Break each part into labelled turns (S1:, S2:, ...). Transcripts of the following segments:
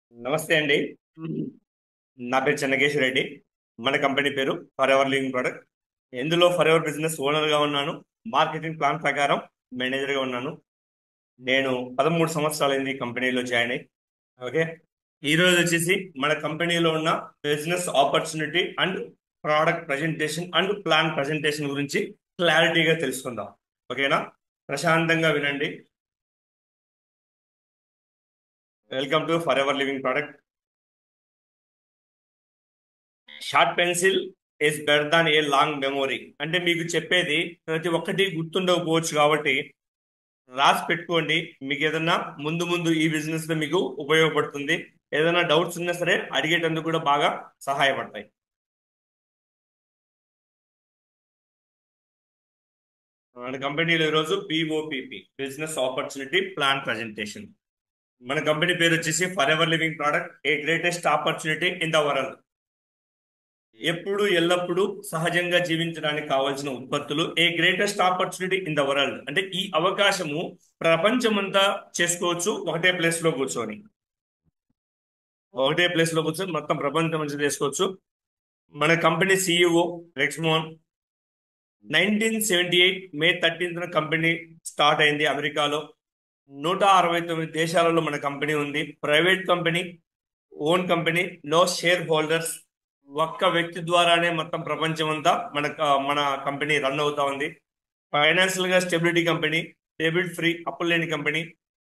S1: నమస్తే అండి నా పేరు చెన్నకేశ్వర రెడ్డి మన కంపెనీ పేరు ఫర్ ఎవర్ లివింగ్ ప్రొడక్ట్ ఇందులో ఫర్ ఎవర్ బిజినెస్ ఓనర్గా ఉన్నాను మార్కెటింగ్ ప్లాన్ ప్రకారం మేనేజర్గా ఉన్నాను నేను పదమూడు సంవత్సరాలైంది ఈ కంపెనీలో జాయిన్ అయ్యి ఓకే ఈ రోజు వచ్చేసి మన కంపెనీలో ఉన్న business opportunity and product presentation and plan presentation గురించి క్లారిటీగా తెలుసుకుందాం ఓకేనా ప్రశాంతంగా వినండి welcome to Forever Living product short pencil is better than a long memory అంటే మీకు చెప్పేది ప్రతి ఒక్కటి గుర్తుండకపోవచ్చు కాబట్టి రాసి పెట్టుకోండి మీకు ఏదన్నా ముందు ముందు ఈ బిజినెస్ లో మీకు ఉపయోగపడుతుంది ఏదైనా డౌట్స్ ఉన్నా సరే అడిగేటందుకు కూడా బాగా సహాయపడతాయి మన కంపెనీలో ఈరోజు POPP business opportunity plan presentation మన కంపెనీ పేరు వచ్చేసి Forever Living product a greatest opportunity in the world ఎప్పుడు ఎల్లప్పుడూ సహజంగా జీవించడానికి కావాల్సిన ఉత్పత్తులు a greatest opportunity in the world అంటే ఈ అవకాశము ప్రపంచమంతా చేసుకోవచ్చు ఒకటే ప్లేస్ లో కూర్చొని ఒకటే ప్లేస్ లో కూర్చొని మొత్తం ప్రపంచం అంతా చేసుకోవచ్చు మన company CEO Rex Maughan nineteen seventy eight May thirteenth company start అయింది అమెరికాలో నూట అరవై తొమ్మిది దేశాలలో మన కంపెనీ ఉంది private company own company no shareholders ఒక్క వ్యక్తి ద్వారానే మొత్తం ప్రపంచం అంతా మన మన కంపెనీ రన్ అవుతా ఉంది ఫైనాన్షియల్ గా స్టెబిలిటీ కంపెనీ డెబిట్ ఫ్రీ అప్పులు లేని కంపెనీ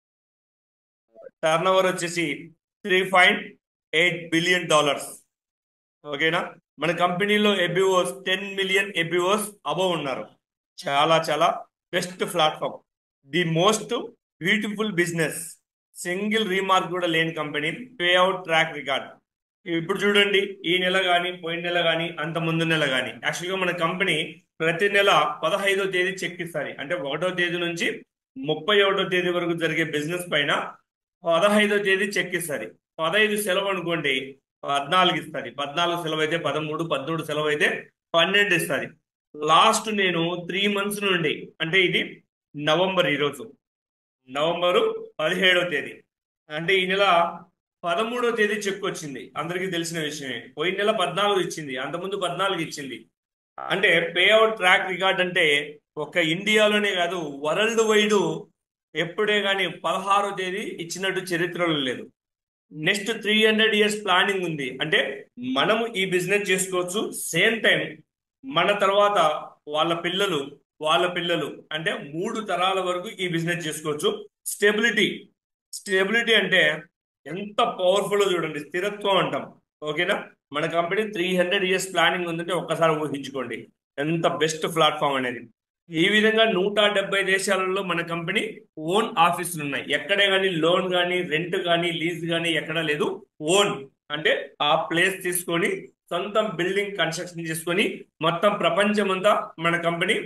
S1: టర్న్ ఓవర్ వచ్చేసి three point eight billion dollars ఓకేనా మన కంపెనీలో ABOs ten million ABOs above ఉన్నారు చాలా చాలా best platform the most beautiful business single remark కూడా లేని company pay out track record ఇప్పుడు చూడండి ఈ నెల కానీ పోయిన నెల కానీ అంత ముందు నెల కానీ యాక్చువల్గా మన కంపెనీ ప్రతి నెల పదహైదో తేదీ చెక్ ఇస్తుంది అంటే ఒకటో తేదీ నుంచి ముప్పై ఒకటో తేదీ వరకు జరిగే బిజినెస్ పైన పదహైదో తేదీ చెక్ ఇస్తుంది పదహైదు సెలవు అనుకోండి పద్నాలుగు ఇస్తుంది పద్నాలుగు సెలవు అయితే పదమూడు పదమూడు సెలవు అయితే పన్నెండు ఇస్తుంది లాస్ట్ నేను త్రీ మంత్స్ నుండి అంటే ఇది నవంబర్ ఈరోజు నవంబరు పదిహేడో తేదీ అంటే ఈ నెల పదమూడో తేదీ చెక్ వచ్చింది అందరికీ తెలిసిన విషయమే పోయిన నెల పద్నాలుగు ఇచ్చింది అంతకుముందు పద్నాలుగు ఇచ్చింది అంటే పే అవుట్ ట్రాక్ రికార్డ్ అంటే ఒక ఇండియాలోనే కాదు వరల్డ్ వైడ్ ఎప్పుడే కానీ పదహారో తేదీ ఇచ్చినట్టు చరిత్రలో లేదు next three hundred years planning ఉంది అంటే మనము ఈ బిజినెస్ చేసుకోవచ్చు సేమ్ టైం మన తర్వాత వాళ్ళ పిల్లలు వాళ్ళ పిల్లలు అంటే మూడు తరాల వరకు ఈ బిజినెస్ చేసుకోవచ్చు స్టెబిలిటీ స్టెబిలిటీ అంటే ఎంత పవర్ఫుల్ చూడండి స్థిరత్వం అంటాం ఓకేనా మన company three hundred years planning ఉందంటే ఒక్కసారి ఊహించుకోండి ఎంత బెస్ట్ ప్లాట్ఫామ్ అనేది ఈ విధంగా నూట డెబ్బై దేశాలలో మన కంపెనీ ఓన్ ఆఫీసులు ఉన్నాయి ఎక్కడే కానీ లోన్ కానీ రెంట్ కానీ లీజ్ కానీ ఎక్కడా లేదు ఓన్ అంటే ఆ ప్లేస్ తీసుకొని సొంతం బిల్డింగ్ కన్స్ట్రక్షన్ చేసుకొని మొత్తం ప్రపంచం అంతా మన కంపెనీ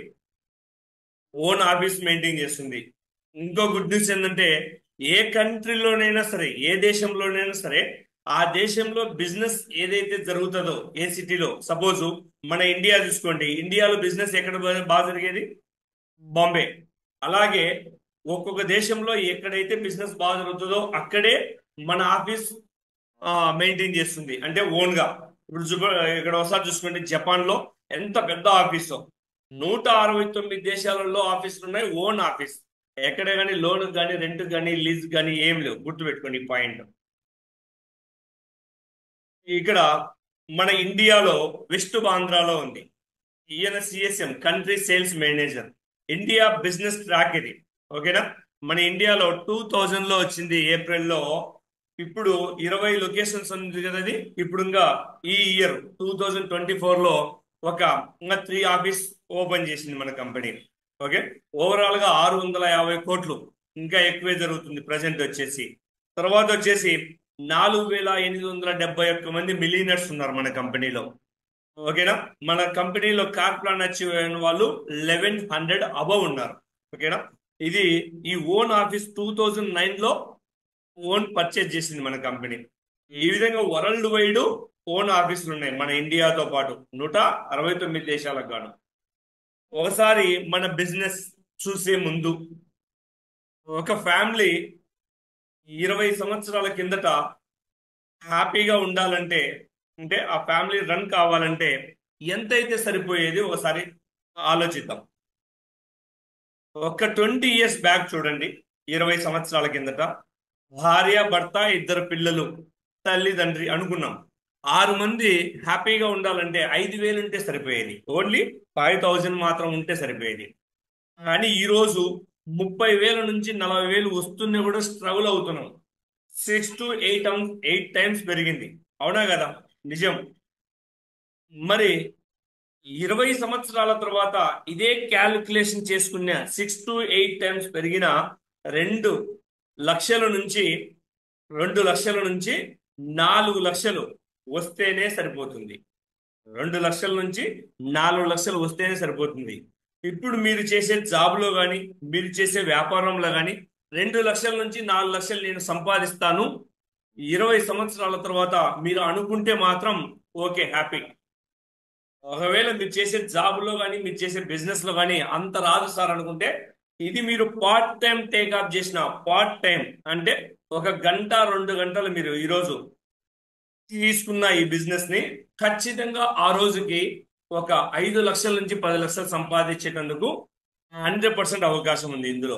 S1: ఓన్ ఆఫీస్ మెయింటైన్ చేస్తుంది ఇంకో గుడ్ న్యూస్ ఏంటంటే ఏ కంట్రీలోనైనా సరే ఏ దేశంలోనైనా సరే ఆ దేశంలో బిజినెస్ ఏదైతే జరుగుతుందో ఏ సిటీలో సపోజ్ మన ఇండియా చూసుకోండి ఇండియాలో బిజినెస్ ఎక్కడ బాగా జరిగేది బాంబే అలాగే ఒక్కొక్క దేశంలో ఎక్కడైతే బిజినెస్ బాగా జరుగుతుందో అక్కడే మన ఆఫీస్ మెయింటైన్ చేస్తుంది అంటే ఓన్ గా ఇప్పుడు ఇక్కడ ఒకసారి చూసుకోండి జపాన్ లో ఎంత పెద్ద ఆఫీసు నూట అరవై తొమ్మిది దేశాలలో ఆఫీసులు ఉన్నాయి ఓన్ ఆఫీస్ ఎక్కడే కానీ లోన్ కానీ రెంట్ కానీ లీజ్ కానీ ఏం లేవు గుర్తుపెట్టుకోండి పాయింట్ ఇక్కడ మన ఇండియాలో వెస్ట్ బాంద్రాలో ఉంది ఈయన CSM country sales manager India business track ఇది ఓకేనా మన ఇండియాలో టూ థౌజండ్ లో వచ్చింది ఏప్రిల్లో ఇప్పుడు ఇరవై లొకేషన్స్ ఉంది కదా అది ఇప్పుడు ఇంకా ఈ year two thousand twenty four లో ఒక ఇంకా త్రీ ఆఫీస్ ఓపెన్ చేసింది మన కంపెనీ ఓకే ఓవరాల్ గా ఆరు వందల యాభై కోట్లు ఇంకా ఎక్కువే జరుగుతుంది ప్రజెంట్ వచ్చేసి తర్వాత వచ్చేసి నాలుగు వేల ఎనిమిది వందల డెబ్బై ఒక్క మంది మిలీనర్స్ ఉన్నారు మన కంపెనీలో ఓకేనా మన కంపెనీలో కార్ ప్లాన్ అచీవ్ అయిన వాళ్ళు లెవెన్ హండ్రెడ్ అబవ్ ఉన్నారు ఓకేనా ఇది ఈ own office two thousand nine లో ఓన్ పర్చేజ్ చేసింది మన కంపెనీ ఈ విధంగా వరల్డ్ వైడ్ ఓన్ ఆఫీసులు ఉన్నాయి మన ఇండియాతో పాటు నూట అరవై తొమ్మిది దేశాలకు గాను ఒకసారి మన బిజినెస్ చూసే ముందు ఒక ఫ్యామిలీ ఇరవై సంవత్సరాల కిందట హ్యాపీగా ఉండాలంటే అంటే ఆ ఫ్యామిలీ రన్ కావాలంటే ఎంతైతే సరిపోయేది ఒకసారి ఆలోచిద్దాం ఒక ట్వంటీ ఇయర్స్ బ్యాక్ చూడండి ఇరవై సంవత్సరాల కిందట భార్య భర్త ఇద్దరు పిల్లలు తల్లిదండ్రి అనుకున్నాం ఆరు మంది హ్యాపీగా ఉండాలంటే ఐదు వేలు ఉంటే సరిపోయేది ఓన్లీ ఫైవ్ థౌజండ్ మాత్రం ఉంటే సరిపోయేది కానీ ఈరోజు ముప్పై వేల నుంచి నలభై వేలు వస్తున్నా కూడా స్ట్రగుల్ అవుతున్నాం six to eight eight times పెరిగింది అవునా కదా నిజం మరి ఇరవై సంవత్సరాల తర్వాత ఇదే క్యాలిక్యులేషన్ చేసుకున్న సిక్స్ టు ఎయిట్ టైమ్స్ పెరిగిన రెండు లక్షల నుంచి రెండు లక్షల నుంచి నాలుగు లక్షలు వస్తేనే సరిపోతుంది రెండు లక్షల నుంచి నాలుగు లక్షలు వస్తేనే సరిపోతుంది ఇప్పుడు మీరు చేసే జాబ్లో కానీ మీరు చేసే వ్యాపారంలో కానీ రెండు లక్షల నుంచి నాలుగు లక్షలు నేను సంపాదిస్తాను ఇరవై సంవత్సరాల తర్వాత మీరు అనుకుంటే మాత్రం ఓకే హ్యాపీ ఒకవేళ మీరు చేసే జాబ్లో కానీ మీరు చేసే బిజినెస్ లో కానీ అంత రాదు సార్ అనుకుంటే ఇది మీరు పార్ట్ టైం టేక్ ఆఫ్ చేసిన పార్ట్ టైం అంటే ఒక గంట రెండు గంటలు మీరు ఈరోజు తీసుకున్న ఈ బిజినెస్ ని ఖచ్చితంగా ఆ రోజుకి ఒక ఐదు లక్షల నుంచి పది లక్షలు సంపాదించేటందుకు హండ్రెడ్ పర్సెంట్ అవకాశం ఉంది ఇందులో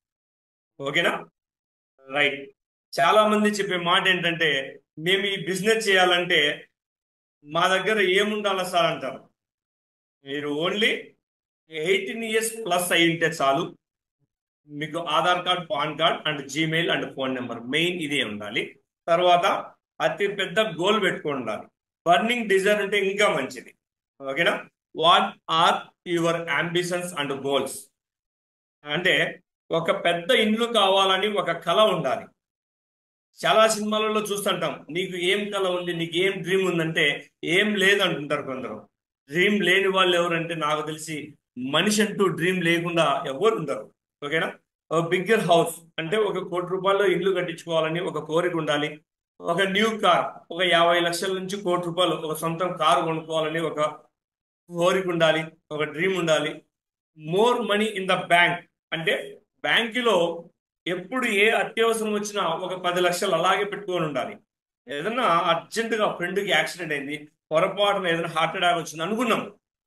S1: ఓకేనా రైట్ చాలా మంది చెప్పే మాట ఏంటంటే మేము ఈ బిజినెస్ చేయాలంటే మా దగ్గర ఏముండాలా సార్ అంటారు మీరు ఓన్లీ ఎయిటీన్ ఇయర్స్ ప్లస్ అయి ఉంటే చాలు మీకు Aadhaar card PAN card and Gmail and phone number main ఇదే ఉండాలి తర్వాత అతి పెద్ద గోల్ పెట్టుకొని ఉండాలి బర్నింగ్ డిజైర్ ఉంటే ఇంకా మంచిది ఓకేనా what are your ambitions and goals అంటే ఒక పెద్ద ఇండ్లు కావాలని ఒక కళ ఉండాలి చాలా సినిమాలలో చూస్తుంటాం నీకు ఏం కళ ఉంది నీకు ఏం డ్రీమ్ ఉందంటే ఏం లేదు అంటుంటారు కొందరు డ్రీమ్ లేని వాళ్ళు ఎవరంటే నాకు తెలిసి మనిషి అంటూ డ్రీమ్ లేకుండా ఎవరు ఉండరు ఓకేనా ఒక బిగ్గర్ హౌస్ అంటే ఒక కోటి రూపాయల్లో ఇల్లు కట్టించుకోవాలని ఒక కోరిక ఉండాలి ఒక న్యూ కార్ ఒక యాభై లక్షల నుంచి కోటి రూపాయలు ఒక సొంతం కారు కొనుక్కోవాలని ఒక కోరిక ఉండాలి ఒక డ్రీమ్ ఉండాలి more money in the bank అంటే బ్యాంకులో ఎప్పుడు ఏ అత్యవసరం వచ్చినా ఒక పది లక్షలు అలాగే పెట్టుకొని ఉండాలి ఏదన్నా అర్జెంటుగా ఫ్రెండ్కి యాక్సిడెంట్ అయింది పొరపాటున ఏదైనా హార్ట్ అటాక్ వచ్చింది అనుకున్నాం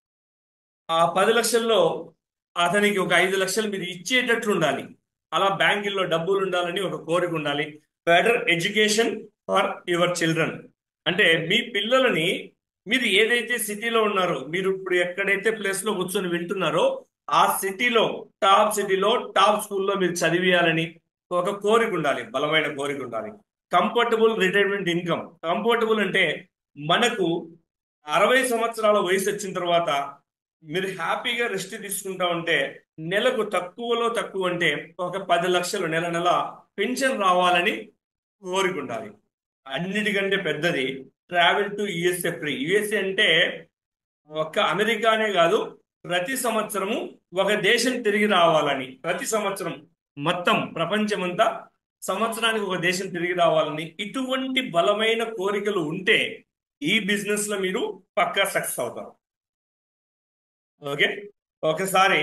S1: ఆ పది లక్షల్లో అతనికి ఒక ఐదు లక్షలు మీరు ఇచ్చేటట్లు ఉండాలి అలా బ్యాంకుల్లో డబ్బులు ఉండాలని ఒక కోరిక ఉండాలి better education for your children అంటే మీ పిల్లలని మీరు ఏదైతే సిటీలో ఉన్నారో మీరు ఇప్పుడు ఎక్కడైతే ప్లేస్ లో కూర్చొని వింటున్నారో ఆ సిటీలో టాప్ సిటీలో టాప్ స్కూల్లో మీరు చదివేయాలని ఒక కోరిక ఉండాలి బలమైన కోరిక ఉండాలి కంఫర్టబుల్ రిటైర్మెంట్ ఇన్కమ్ కంఫర్టబుల్ అంటే మనకు అరవై సంవత్సరాల వయసు వచ్చిన తర్వాత మీరు హ్యాపీగా రెస్ట్ తీసుకుంటా ఉంటే నెలకు తక్కువలో తక్కువ అంటే ఒక పది లక్షలు నెల నెల పెన్షన్ రావాలని కోరిక ఉండాలి అన్నిటికంటే పెద్దది travel to USA free USA అంటే ఒక్క అమెరికానే కాదు ప్రతి సంవత్సరము ఒక దేశం తిరిగి రావాలని ప్రతి సంవత్సరం మొత్తం ప్రపంచమంతా సంవత్సరానికి ఒక దేశం తిరిగి రావాలని ఇటువంటి బలమైన కోరికలు ఉంటే ఈ బిజినెస్ లో మీరు పక్కా సక్సెస్ అవుతారు ఓకే ఒకసారి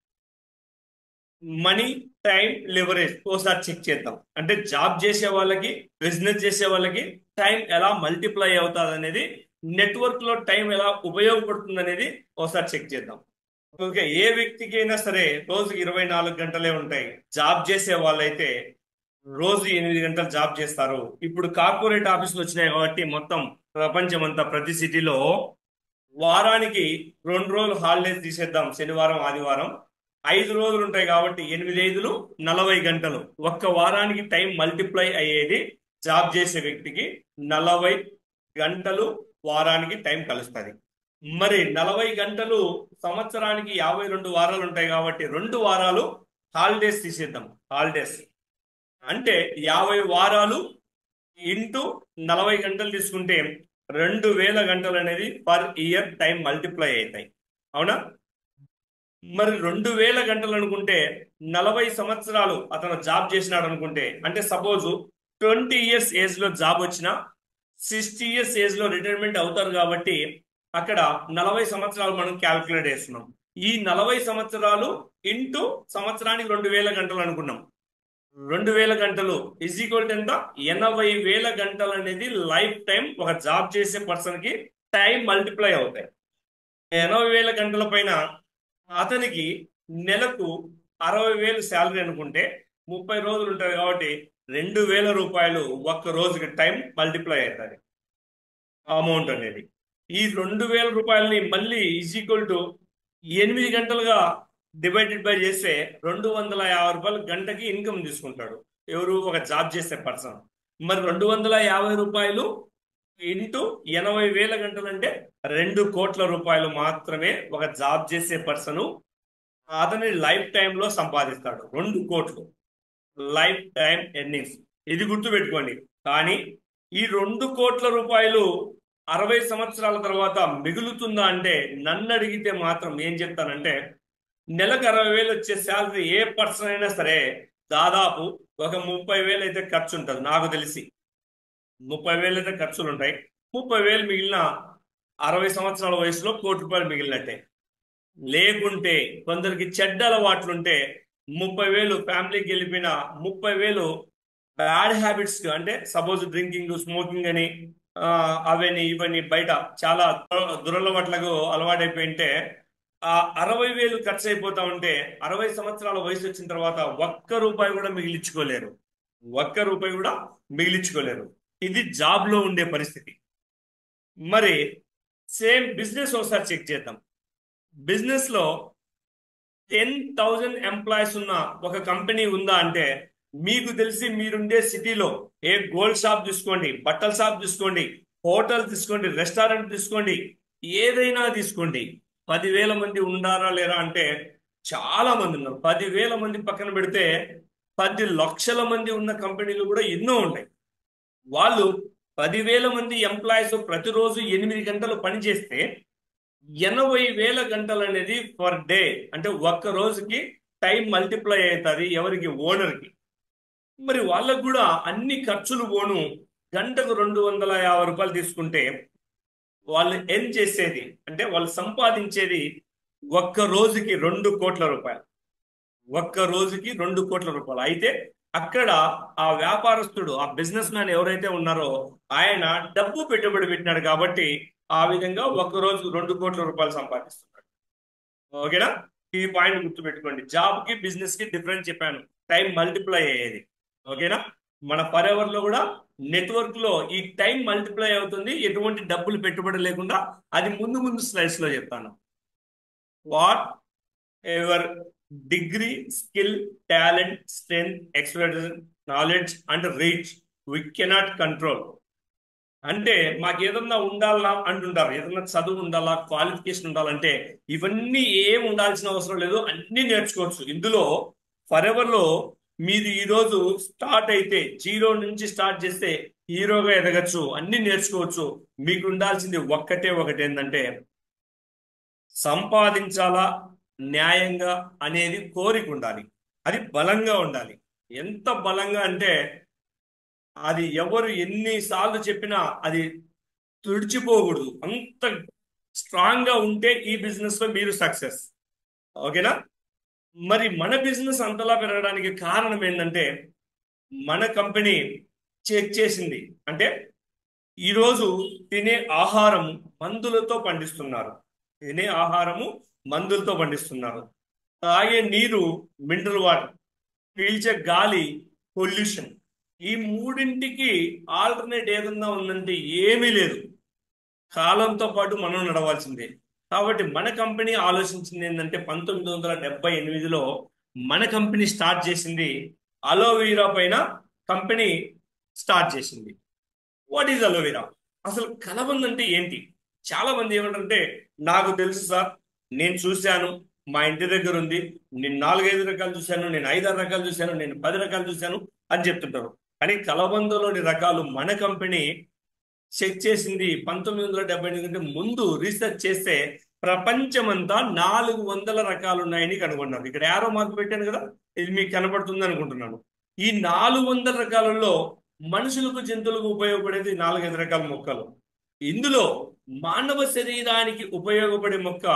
S1: మనీ టైం లివరేజ్ ఒకసారి చెక్ చేద్దాం అంటే జాబ్ చేసే వాళ్ళకి బిజినెస్ చేసే వాళ్ళకి టైం ఎలా మల్టిప్లై అవుతుంది అనేది నెట్వర్క్ లో టైం ఎలా ఉపయోగపడుతుంది అనేది ఒకసారి చెక్ చేద్దాం ఓకే ఏ వ్యక్తికి అయినా సరే రోజుకి ఇరవై నాలుగు గంటలే ఉంటాయి జాబ్ చేసే వాళ్ళైతే రోజు ఎనిమిది గంటలు జాబ్ చేస్తారు ఇప్పుడు కార్పొరేట్ ఆఫీసులు వచ్చినాయి కాబట్టి మొత్తం ప్రపంచం అంతా ప్రతి సిటీలో వారానికి రెండు రోజులు హాలిడేస్ తీసేద్దాం శనివారం ఆదివారం ఐదు రోజులు ఉంటాయి కాబట్టి ఎనిమిది ఐదులు నలభై గంటలు ఒక్క వారానికి టైం మల్టిప్లై అయ్యేది జాబ్ చేసే వ్యక్తికి నలభై గంటలు వారానికి టైం కలుస్తుంది మరి నలభై గంటలు సంవత్సరానికి యాభై రెండు వారాలు ఉంటాయి కాబట్టి రెండు వారాలు హాలిడేస్ తీసేద్దాం హాలిడేస్ అంటే యాభై వారాలు ఇంటూ నలభై గంటలు తీసుకుంటే రెండు వేల గంటలు అనేది పర్ ఇయర్ టైం మల్టిప్లై అవుతాయి అవునా మరి రెండు వేల గంటలు అనుకుంటే నలభై సంవత్సరాలు అతను జాబ్ చేసినాడు అనుకుంటే అంటే సపోజ్ ట్వంటీ ఇయర్స్ ఏజ్ లో జాబ్ వచ్చినా సిక్స్టీ ఇయర్స్ ఏజ్ లో రిటైర్మెంట్ అవుతారు కాబట్టి అక్కడ నలభై సంవత్సరాలు మనం క్యాల్కులేట్ చేస్తున్నాం ఈ నలభై సంవత్సరాలు ఇంటూ సంవత్సరానికి రెండు వేల గంటలు అనుకున్నాం రెండు వేల గంటలు ఇజ్ ఈక్వల్ టు ఎంత ఎనభై వేల గంటలు అనేది లైఫ్ టైం ఒక జాబ్ చేసే పర్సన్ కి టైం మల్టిప్లై అవుతాయి ఎనభై వేల గంటల పైన అతనికి నెలకు అరవై వేలు శాలరీ అనుకుంటే ముప్పై రోజులు ఉంటుంది కాబట్టి రెండు వేల రూపాయలు ఒక్క రోజుకి టైం మల్టిప్లై అవుతుంది అమౌంట్ అనేది ఈ రెండు వేల రూపాయలని మళ్ళీ ఈజ్ ఈక్వల్ టు ఎనిమిది గంటలుగా డివైడెడ్ బై చేస్తే రెండు వందల యాభై రూపాయలు గంటకి ఇన్కమ్ తీసుకుంటాడు ఎవరు ఒక జాబ్ చేసే పర్సన్ మరి రెండు వందల యాభై రూపాయలు ఇంటూ ఎనభై వేల గంటలు అంటే రెండు కోట్ల రూపాయలు మాత్రమే ఒక జాబ్ చేసే పర్సన్ అతని లైఫ్ టైంలో సంపాదిస్తాడు రెండు కోట్లు లైఫ్ టైం ఎర్నింగ్స్ ఇది గుర్తుపెట్టుకోండి కానీ ఈ రెండు కోట్ల రూపాయలు అరవై సంవత్సరాల తర్వాత మిగులుతుందా అంటే నన్ను అడిగితే మాత్రం ఏం చెప్తానంటే నెలకు అరవై వేలు వచ్చే శాలరీ ఏ పర్సన్ అయినా సరే దాదాపు ఒక ముప్పై వేలు అయితే ఖర్చు ఉంటుంది నాకు తెలిసి ముప్పై వేలు అయితే ఖర్చులు ఉంటాయి ముప్పై వేలు మిగిలిన అరవై సంవత్సరాల వయసులో కోటి రూపాయలు మిగిలినట్టే లేకుంటే కొందరికి చెడ్డ అలవాట్లుంటే ముప్పై వేలు ఫ్యామిలీకి వెళ్ళిపోయిన ముప్పై వేలు బ్యాడ్ హ్యాబిట్స్ అంటే సపోజ్ డ్రింకింగ్ స్మోకింగ్ అని ఆ, అవని ఇవని బయట చాలా దుర- దురలవాట్లకు అలవాటైపోయింటే ఆ అరవై వేలు ఖర్చు అయిపోతా ఉంటే అరవై సంవత్సరాల వయసు వచ్చిన తర్వాత ఒక్క రూపాయి కూడా మిగిలించుకోలేరు ఒక్క రూపాయి కూడా మిగిలించుకోలేరు ఇది జాబ్ లో ఉండే పరిస్థితి మరి సేమ్ బిజినెస్ ఒకసారి చెక్ చేద్దాం బిజినెస్ లో టెన్ థౌజండ్ ఎంప్లాయీస్ ఉన్న ఒక కంపెనీ ఉందా అంటే మీకు తెలిసి మీరుండే సిటీలో ఏ గోల్డ్ షాప్ తీసుకోండి బట్టల షాప్ తీసుకోండి హోటల్ తీసుకోండి రెస్టారెంట్ తీసుకోండి ఏదైనా తీసుకోండి పదివేల మంది ఉండారా లేరా అంటే చాలా మంది ఉన్నారు పదివేల మంది పక్కన పెడితే పది లక్షల మంది ఉన్న కంపెనీలు కూడా ఎన్నో ఉన్నాయి వాళ్ళు పదివేల మంది ఎంప్లాయీస్ ప్రతిరోజు ఎనిమిది గంటలు పనిచేస్తే ఎనభై వేల గంటలు అనేది పర్ డే అంటే ఒక్క రోజుకి టైం మల్టిప్లై అవుతుంది ఎవరికి ఓనర్కి మరి వాళ్ళకు కూడా అన్ని ఖర్చులు పోను గంటకు రెండు వందల యాభై రూపాయలు తీసుకుంటే వాళ్ళు ఎన్ చేసేది అంటే వాళ్ళు సంపాదించేది ఒక్క రోజుకి రెండు కోట్ల రూపాయలు ఒక్క రోజుకి రెండు కోట్ల రూపాయలు అయితే అక్కడ ఆ వ్యాపారస్తుడు ఆ బిజినెస్ మ్యాన్ ఎవరైతే ఉన్నారో ఆయన డబ్బు పెట్టుబడి పెట్టినాడు కాబట్టి ఆ విధంగా ఒక్క రోజు రెండు కోట్ల రూపాయలు సంపాదిస్తున్నాడు ఓకేనా ఈ పాయింట్ గుర్తుపెట్టుకోండి జాబ్ కి బిజినెస్ కి డిఫరెన్స్ చెప్పాను టైం మల్టిప్లై అయ్యేది ఓకేనా మన ఫరెవర్ లో కూడా నెట్వర్క్ లో ఈ టైం మల్టిప్లై అవుతుంది ఎటువంటి డబ్బులు పెట్టుబడి లేకుండా అది ముందు ముందు స్లైడ్స్ లో చెప్తాను whatever degree skill talent strength expertise knowledge and reach we cannot control అంటే మాకు ఏదన్నా ఉండాలా అంటుంటారు ఏదన్నా చదువు ఉండాలా క్వాలిఫికేషన్ ఉండాలంటే ఇవన్నీ ఏం ఉండాల్సిన అవసరం లేదు అన్ని నేర్చుకోవచ్చు ఇందులో ఫరెవర్ లో మీది ఈ రోజు స్టార్ట్ అయితే జీరో నుంచి స్టార్ట్ చేస్తే హీరోగా ఎదగచ్చు అన్ని నేర్చుకోవచ్చు మీకు ఉండాల్సింది ఒక్కటే ఒకటి ఏంటంటే సంపాదించాలా న్యాయంగా అనేది కోరిక ఉండాలి అది బలంగా ఉండాలి ఎంత బలంగా అంటే అది ఎవరు ఎన్నిసార్లు చెప్పినా అది తుడిచిపోకూడదు అంత స్ట్రాంగ్ గా ఉంటే ఈ బిజినెస్ లో మీరు సక్సెస్ ఓకేనా మరి మన బిజినెస్ అంతలా పెరగడానికి కారణం ఏంటంటే మన కంపెనీ చెక్ చేసింది అంటే ఈరోజు తినే ఆహారం మందులతో పండిస్తున్నారు తినే ఆహారము మందులతో పండిస్తున్నారు తాగే నీరు మినరల్ వాటర్ పీల్చే గాలి పొల్యూషన్ ఈ మూడింటికి ఆల్టర్నేట్ ఏదన్నా ఉందంటే ఏమీ లేదు కాలంతో పాటు మనం నడవాల్సిందే కాబట్టి మన కంపెనీ ఆలోచించింది ఏంటంటే పంతొమ్మిది వందల డెబ్బై ఎనిమిదిలో మన కంపెనీ స్టార్ట్ చేసింది అలోవీరా పైన కంపెనీ స్టార్ట్ చేసింది వాట్ ఈజ్ అలోవీరా అసలు కలబంద అంటే ఏంటి చాలా మంది ఏమంటారంటే నాకు తెలుసు సార్ నేను చూశాను మా ఇంటి దగ్గర ఉంది నేను నాలుగైదు రకాలు చూశాను నేను ఐదారు రకాలు చూశాను నేను పది రకాలు చూశాను అని చెప్తుంటారు కానీ కలబందలోని రకాలు మన కంపెనీ చెక్ చేసింది పంతొమ్మిది వందల డెబ్బై ఎనిమిది కంటే ముందు రీసెర్చ్ చేస్తే ప్రపంచమంతా నాలుగు వందల రకాలు ఉన్నాయని కనుగొన్నారు ఇక్కడ యారో మార్క్ పెట్టాను కదా ఇది మీకు కనబడుతుంది అనుకుంటున్నాను ఈ నాలుగు వందల రకాలలో మనుషులకు జంతువులకు ఉపయోగపడేది నాలుగైదు రకాల మొక్కలు ఇందులో మానవ శరీరానికి ఉపయోగపడే మొక్క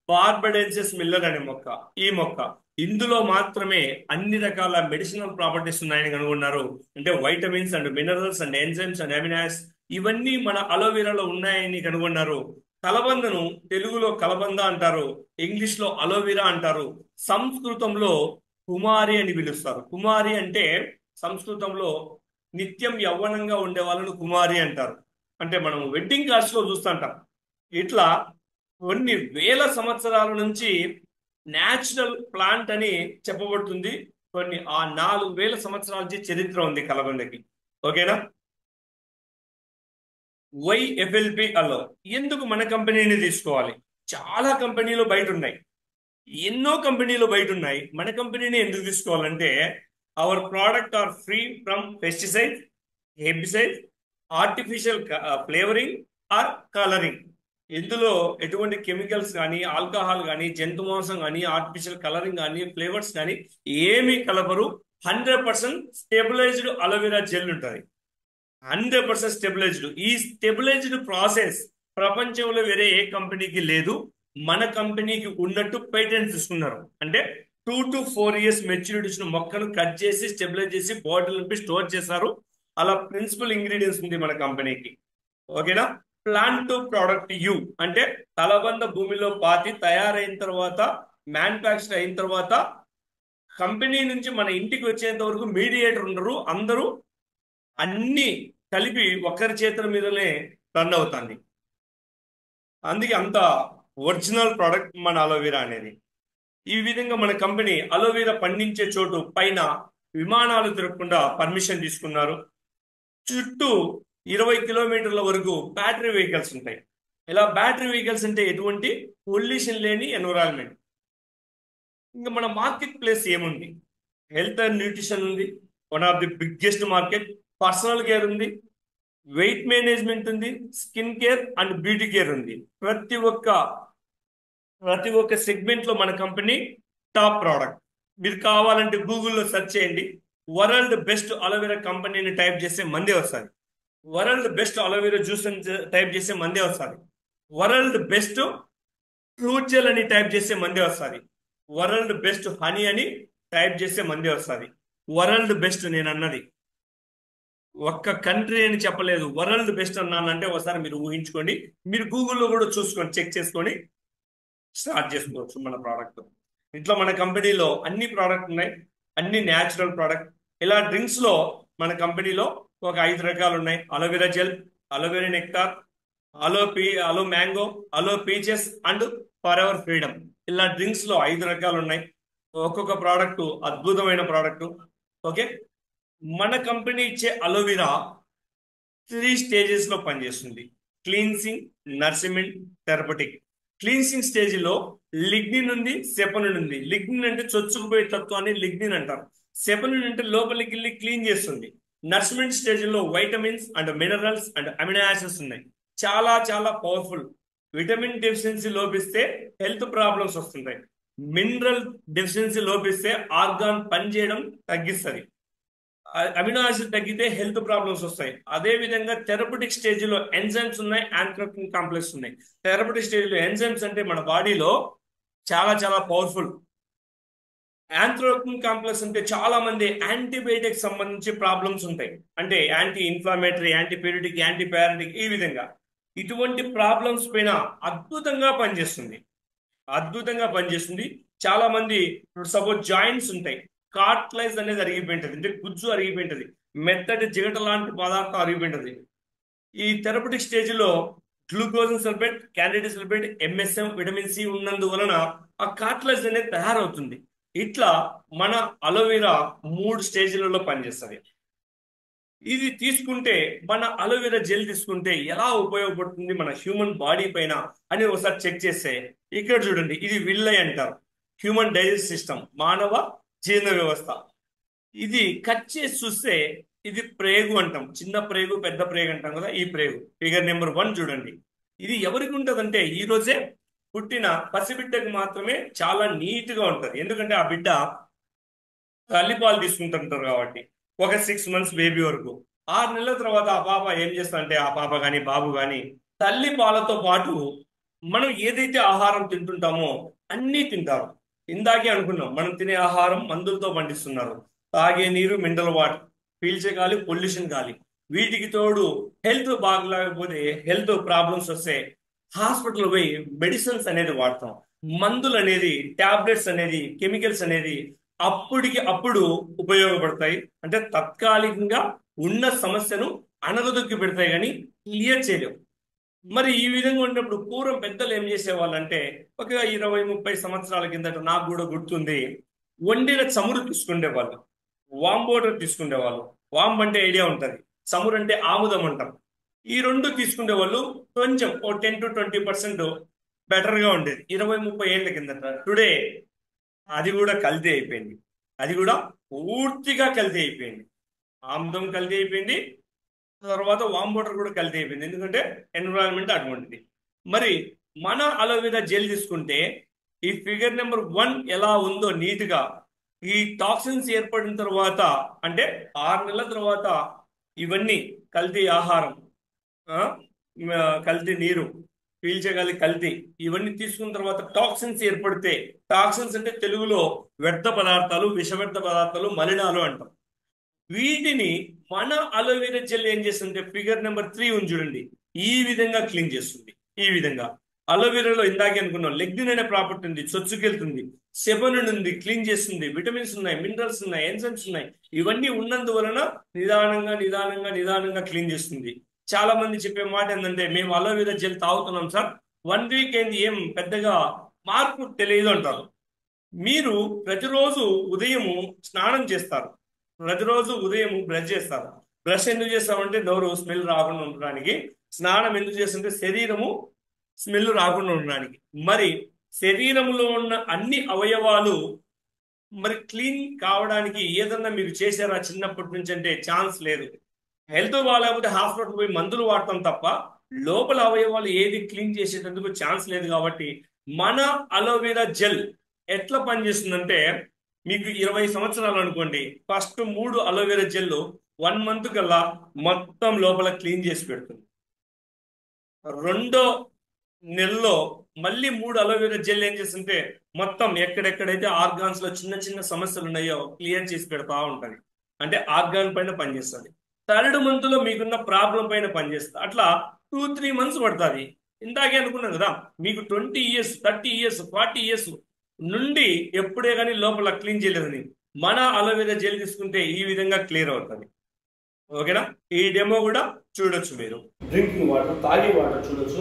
S1: బార్బడెన్సిస్ మిల్లర్ అనే మొక్క ఈ మొక్క ఇందులో మాత్రమే అన్ని రకాల మెడిసినల్ ప్రాపర్టీస్ ఉన్నాయని కనుగొన్నారు అంటే vitamins and minerals and enzymes and aminos ఇవన్నీ మన అలోవెరాలో ఉన్నాయని కనుగొన్నారు కలబందను తెలుగులో కలబంద అంటారు ఇంగ్లీష్ లో అలోవెరా అంటారు సంస్కృతంలో కుమారి అని పిలుస్తారు కుమారి అంటే సంస్కృతంలో నిత్యం యవ్వనంగా ఉండే వాళ్ళను కుమారి అంటారు అంటే మనం వెడ్డింగ్ కార్డ్స్ లో చూస్తుంటాం ఇట్లా కొన్ని వేల సంవత్సరాల నుంచి న్యాచురల్ ప్లాంట్ అని చెప్పబడుతుంది కొన్ని ఆ నాలుగు వేల సంవత్సరాల నుంచి చరిత్ర ఉంది కలబందకి ఓకేనా వైఎఫ్ఎల్పి అలో ఎందుకు మన కంపెనీని తీసుకోవాలి చాలా కంపెనీలు బయట ఉన్నాయి ఎన్నో కంపెనీలు బయట ఉన్నాయి మన కంపెనీని ఎందుకు తీసుకోవాలంటే our product are free from pesticide herbicide artificial flavouring or colouring ఇందులో ఎటువంటి కెమికల్స్ కానీ ఆల్కహాల్ కానీ జంతు మాంసం కానీ ఆర్టిఫిషియల్ కలరింగ్ కానీ ఫ్లేవర్స్ కానీ ఏమీ కలపరు hundred percent stabilized aloe vera gel ఉంటుంది హండ్రెడ్ పర్సెంట్ స్టెబిలైజ్డ్ ఈ స్టెబిలైజ్డ్ ప్రాసెస్ ప్రపంచంలో వేరే ఏ కంపెనీకి లేదు మన కంపెనీకి ఉన్నట్టు పేటెంట్ తీసుకున్నారు అంటే two to four years maturity ఇచ్చిన మొక్కను కట్ చేసి స్టెబిలైజ్ చేసి బాటిల్ నింపి స్టోర్ చేశారు అలా ప్రిన్సిపల్ ఇంగ్రీడియంట్స్ ఉంది మన కంపెనీకి ఓకేనా ప్లాంట్ టు ప్రోడక్ట్ యూ అంటే తలబంద భూమిలో పాతి తయారైన తర్వాత మ్యానుఫ్యాక్చర్ అయిన తర్వాత కంపెనీ నుంచి మన ఇంటికి వచ్చేంత వరకు మీడియేటర్ ఉండరు అందరూ అన్ని కలిపి ఒక్కరి చేతుల మీదనే రన్ అవుతుంది అందుకే అంత ఒరిజినల్ ప్రోడక్ట్ మన అలోవెరా అనేది ఈ విధంగా మన కంపెనీ అలోవెరా పండించే చోటు పైన విమానాలు తిరగకుండా పర్మిషన్ తీసుకున్నారు చుట్టూ ఇరవై కిలోమీటర్ల వరకు బ్యాటరీ వెహికల్స్ ఉంటాయి ఇలా బ్యాటరీ వెహికల్స్ అంటే ఎటువంటి పొల్యూషన్ లేని ఎన్విరాన్మెంట్ ఇంకా మన మార్కెట్ ప్లేస్ ఏముంది హెల్త్ అండ్ న్యూట్రిషన్ ఉంది one of the biggest market personal care ఉంది వెయిట్ మేనేజ్మెంట్ ఉంది skin care and beauty care ఉంది ప్రతి ఒక్క ప్రతి ఒక్క సెగ్మెంట్ లో మన కంపెనీ టాప్ ప్రోడక్ట్ మీరు కావాలంటే గూగుల్లో సెర్చ్ చేయండి వరల్డ్ బెస్ట్ అలోవెరా కంపెనీని టైప్ చేస్తే మందే వస్తుంది వరల్డ్ బెస్ట్ అలోవెరా జ్యూస్ అని టైప్ చేస్తే మందే వస్తుంది వరల్డ్ బెస్ట్ ఫ్రూట్ జెల్ అని టైప్ చేస్తే మందే వస్తుంది వరల్డ్ బెస్ట్ హనీ అని టైప్ చేస్తే మందే వస్తుంది వరల్డ్ బెస్ట్ నేను అన్నది ఒక్క కంట్రీ అని చెప్పలేదు వరల్డ్ బెస్ట్ అన్నానంటే ఒకసారి మీరు ఊహించుకోండి మీరు గూగుల్లో కూడా చూసుకోండి చెక్ చేసుకొని స్టార్ట్ చేసుకోవచ్చు మన ప్రోడక్ట్ ఇట్లా మన కంపెనీలో అన్ని ప్రోడక్ట్ ఉన్నాయి అన్ని న్యాచురల్ ప్రోడక్ట్ ఇలా డ్రింక్స్ లో మన కంపెనీలో ఒక ఐదు రకాలు ఉన్నాయి aloe vera gel aloe vera nectar aloe pea aloe mango aloe peaches and Forever ఎవర్ ఫ్రీడమ్ ఇలా డ్రింక్స్ లో ఐదు రకాలు ఉన్నాయి ఒక్కొక్క ప్రోడక్ట్ అద్భుతమైన ప్రోడక్ట్ ఓకే మన కంపెనీ ఇచ్చే అలోవెరా త్రీ స్టేజెస్ లో పనిచేస్తుంది cleansing nourishment therapeutic cleansing stage లో లిగ్నిన్ ఉంది సెపనిన్ ఉంది లిగ్నిన్ అంటే చొచ్చుకుపోయే తత్వాన్ని లిగ్నిన్ అంటారు సెపనిన్ అంటే లోపలికి వెళ్ళి క్లీన్ చేస్తుంది నర్సిమెంట్ స్టేజ్ లో vitamins and minerals and amino acids ఉన్నాయి చాలా చాలా పవర్ఫుల్ విటమిన్ డెఫిషియన్సీ లోపిస్తే హెల్త్ ప్రాబ్లమ్స్ వస్తుంటాయి మినరల్ డెఫిషియన్సీ లోపిస్తే ఆర్గాన్ పనిచేయడం తగ్గిస్తుంది అమినో యాసిడ్ తగ్గితే హెల్త్ ప్రాబ్లమ్స్ వస్తాయి అదే విధంగా థెరపటిక్ స్టేజ్ లో ఎంజైమ్స్ ఉన్నాయి యాంథ్రోపిన్ కాంప్లెక్స్ ఉన్నాయి థెరపటిక్ స్టేజ్ లో ఎంజైమ్స్ అంటే మన బాడీలో చాలా చాలా పవర్ఫుల్ యాంథ్రోపిన్ కాంప్లెక్స్ అంటే చాలా మంది యాంటీబయాటిక్ సంబంధించి ప్రాబ్లమ్స్ ఉంటాయి అంటే anti inflammatory anti pyretic anti ప్యారటిక్ ఈ విధంగా ఇటువంటి ప్రాబ్లమ్స్ పైన అద్భుతంగా పనిచేస్తుంది అద్భుతంగా పనిచేస్తుంది చాలా మంది సపోజ్ జాయింట్స్ ఉంటాయి కార్ట్లైజ్ అనేది అరిగిపోయింటది అంటే గుజ్జు అరిగిపోయింటది మెత్తటి జిగట లాంటి పదార్థం అరిగిపోయింటది ఈ థెరపటిక్ స్టేజ్ లో గ్లూకోజన్ సల్ఫేట్ క్యాండిడేట్ సల్ఫేట్ ఎంఎస్ఎం విటమిన్ సి ఉన్నందువలన ఆ కార్ట్లైజ్ అనేది తయారవుతుంది ఇట్లా మన అలోవెరా మూడు స్టేజ్లలో పనిచేస్తుంది ఇది తీసుకుంటే మన అలోవెరా జెల్ తీసుకుంటే ఎలా ఉపయోగపడుతుంది మన హ్యూమన్ బాడీ పైన అని ఒకసారి చెక్ చేస్తే ఇక్కడ చూడండి ఇది విల్లై అంటారు హ్యూమన్ డైజెస్ట్ సిస్టమ్ మానవ జీర్ణ వ్యవస్థ ఇది కట్ చేసి చూస్తే ఇది ప్రేగు అంటాం చిన్న ప్రేగు పెద్ద ప్రేగు అంటాం కదా ఈ ప్రేగు ఫిగర్ నెంబర్ వన్ చూడండి ఇది ఎవరికి ఉంటదంటే ఈ రోజే పుట్టిన పసిబిడ్డకు మాత్రమే చాలా నీట్ గా ఉంటది ఎందుకంటే ఆ బిడ్డ తల్లిపాలు తీసుకుంటుంటారు కాబట్టి ఒక సిక్స్ మంత్స్ బేబీ వరకు ఆరు నెలల తర్వాత ఆ పాప ఏం చేస్తా అంటే ఆ పాప కానీ బాబు కానీ తల్లి పాలతో పాటు మనం ఏదైతే ఆహారం తింటుంటామో అన్నీ తింటారు ఇందాకే అనుకున్నాం మనం తినే ఆహారం మందులతో పండిస్తున్నారు తాగే నీరు మినరల్ వాటర్ పీల్చే గాలి పొల్యూషన్ గాలి వీటికి తోడు హెల్త్ బాగలేకపోతే హెల్త్ ప్రాబ్లమ్స్ వస్తే హాస్పిటల్ పోయి మెడిసిన్స్ అనేది వాడతాం మందులు అనేది టాబ్లెట్స్ అనేది కెమికల్స్ అనేది అప్పటికి అప్పుడు ఉపయోగపడతాయి అంటే తాత్కాలికంగా ఉన్న సమస్యను అణగదొక్కి పెడతాయి కానీ క్లియర్ చేయలేవు మరి ఈ విధంగా ఉన్నప్పుడు పూర్వం పెద్దలు ఏం చేసేవాళ్ళంటే ఒక ఇరవై ముప్పై సంవత్సరాల కిందట నాకు కూడా గుర్తుంది వండిన చమురు తీసుకునేవాళ్ళు వామ్ వాటర్ తీసుకునేవాళ్ళు వామ్ అంటే ఐడియా ఉంటుంది చమురు అంటే ఆముదం అంటాం ఈ రెండు తీసుకునే వాళ్ళు కొంచెం ఓ ten to twenty percent better గా ఉండేది ఇరవై ముప్పై ఏళ్ల కిందట టుడే అది కూడా కల్తీ అయిపోయింది అది కూడా పూర్తిగా కల్తీ అయిపోయింది ఆముదం కల్తీ అయిపోయింది తర్వాత వామ్ వాటర్ కూడా కల్తీ అయిపోయింది ఎందుకంటే ఎన్విరాన్మెంట్ అటువంటిది మరి మన అలోవెరా జెల్ తీసుకుంటే ఈ ఫిగర్ నెంబర్ వన్ ఎలా ఉందో నీట్ గా ఈ టాక్సిన్స్ ఏర్పడిన తర్వాత అంటే ఆరు నెలల తర్వాత ఇవన్నీ కల్తీ ఆహారం ఆ, మ, కల్తీ నీరు పీల్చగలి కల్తీ ఇవన్నీ తీసుకున్న తర్వాత టాక్సిన్స్ ఏర్పడితే టాక్సిన్స్ అంటే తెలుగులో వ్యర్థ పదార్థాలు విషవ్యర్థ పదార్థాలు మలినాలు అంటాం వీటిని మన అలోవెరా జెల్ ఏం చేస్తుంది ఫిగర్ నెంబర్ త్రీ ఉంది చూడండి ఈ విధంగా క్లీన్ చేస్తుంది ఈ విధంగా అలోవెరాలో ఇందాకే అనుకున్నాం లెగ్నిన్ అనే ప్రాపర్టీ ఉంది చొచ్చుకెళ్తుంది సెబనున్ ఉంది క్లీన్ చేస్తుంది విటమిన్స్ ఉన్నాయి మినరల్స్ ఉన్నాయి ఎంజైమ్స్ ఉన్నాయి ఇవన్నీ ఉన్నందువలన నిదానంగా నిదానంగా నిదానంగా క్లీన్ చేస్తుంది చాలా మంది చెప్పే మాట ఏంటంటే మేము అలోవెరా జెల్ తాగుతున్నాం సార్ వన్ వీక్ ఏంది ఏం పెద్దగా మార్పు తెలియదు అంటారు మీరు ప్రతిరోజు ఉదయము స్నానం చేస్తారు ప్రతిరోజు ఉదయం బ్రష్ చేస్తారు బ్రష్ ఎందుకు చేస్తామంటే నోరు స్మెల్ రాకుండా ఉండడానికి స్నానం ఎందుకు చేస్తుంటే శరీరము స్మెల్ రాకుండా ఉండడానికి మరి శరీరంలో ఉన్న అన్ని అవయవాలు మరి క్లీన్ కావడానికి ఏదన్నా మీరు చేశారా చిన్నప్పటి నుంచి అంటే ఛాన్స్ లేదు హెల్త్ బాగాలేకపోతే హాస్పిటల్ పోయి మందులు వాడతాం తప్ప లోపల అవయవాలు ఏది క్లీన్ చేసేటందుకు ఛాన్స్ లేదు కాబట్టి మన అలోవెరా జెల్ ఎట్లా పనిచేస్తుందంటే మీకు ఇరవై సంవత్సరాలు అనుకోండి ఫస్ట్ మూడు అలోవెరా జెల్ వన్ మంత్ కల్లా మొత్తం లోపల క్లీన్ చేసి పెడుతుంది రెండో నెలలో మళ్ళీ మూడు అలోవెరా జెల్ ఏం చేస్తుంటే మొత్తం ఎక్కడెక్కడైతే ఆర్గాన్స్ లో చిన్న చిన్న సమస్యలు ఉన్నాయో క్లియర్ చేసి పెడతా ఉంటది అంటే ఆర్గాన్ పైన పనిచేస్తుంది థర్డ్ మంత్ లో మీకున్న ప్రాబ్లం పైన పనిచేస్తుంది అట్లా టూ త్రీ మంత్స్ పడుతుంది ఇందాకే అనుకున్నాం కదా మీకు twenty years thirty years forty years నుండి ఎప్పుడే కానీ లోపల క్లీన్ చేయలేదని మన అలోవెరా జెల్ తీసుకుంటే ఈ విధంగా క్లియర్ అవుతుంది ఓకేనా ఈ డెమో కూడా చూడొచ్చు మీరు డ్రింకింగ్ వాటర్ తాగే వాటర్ చూడొచ్చు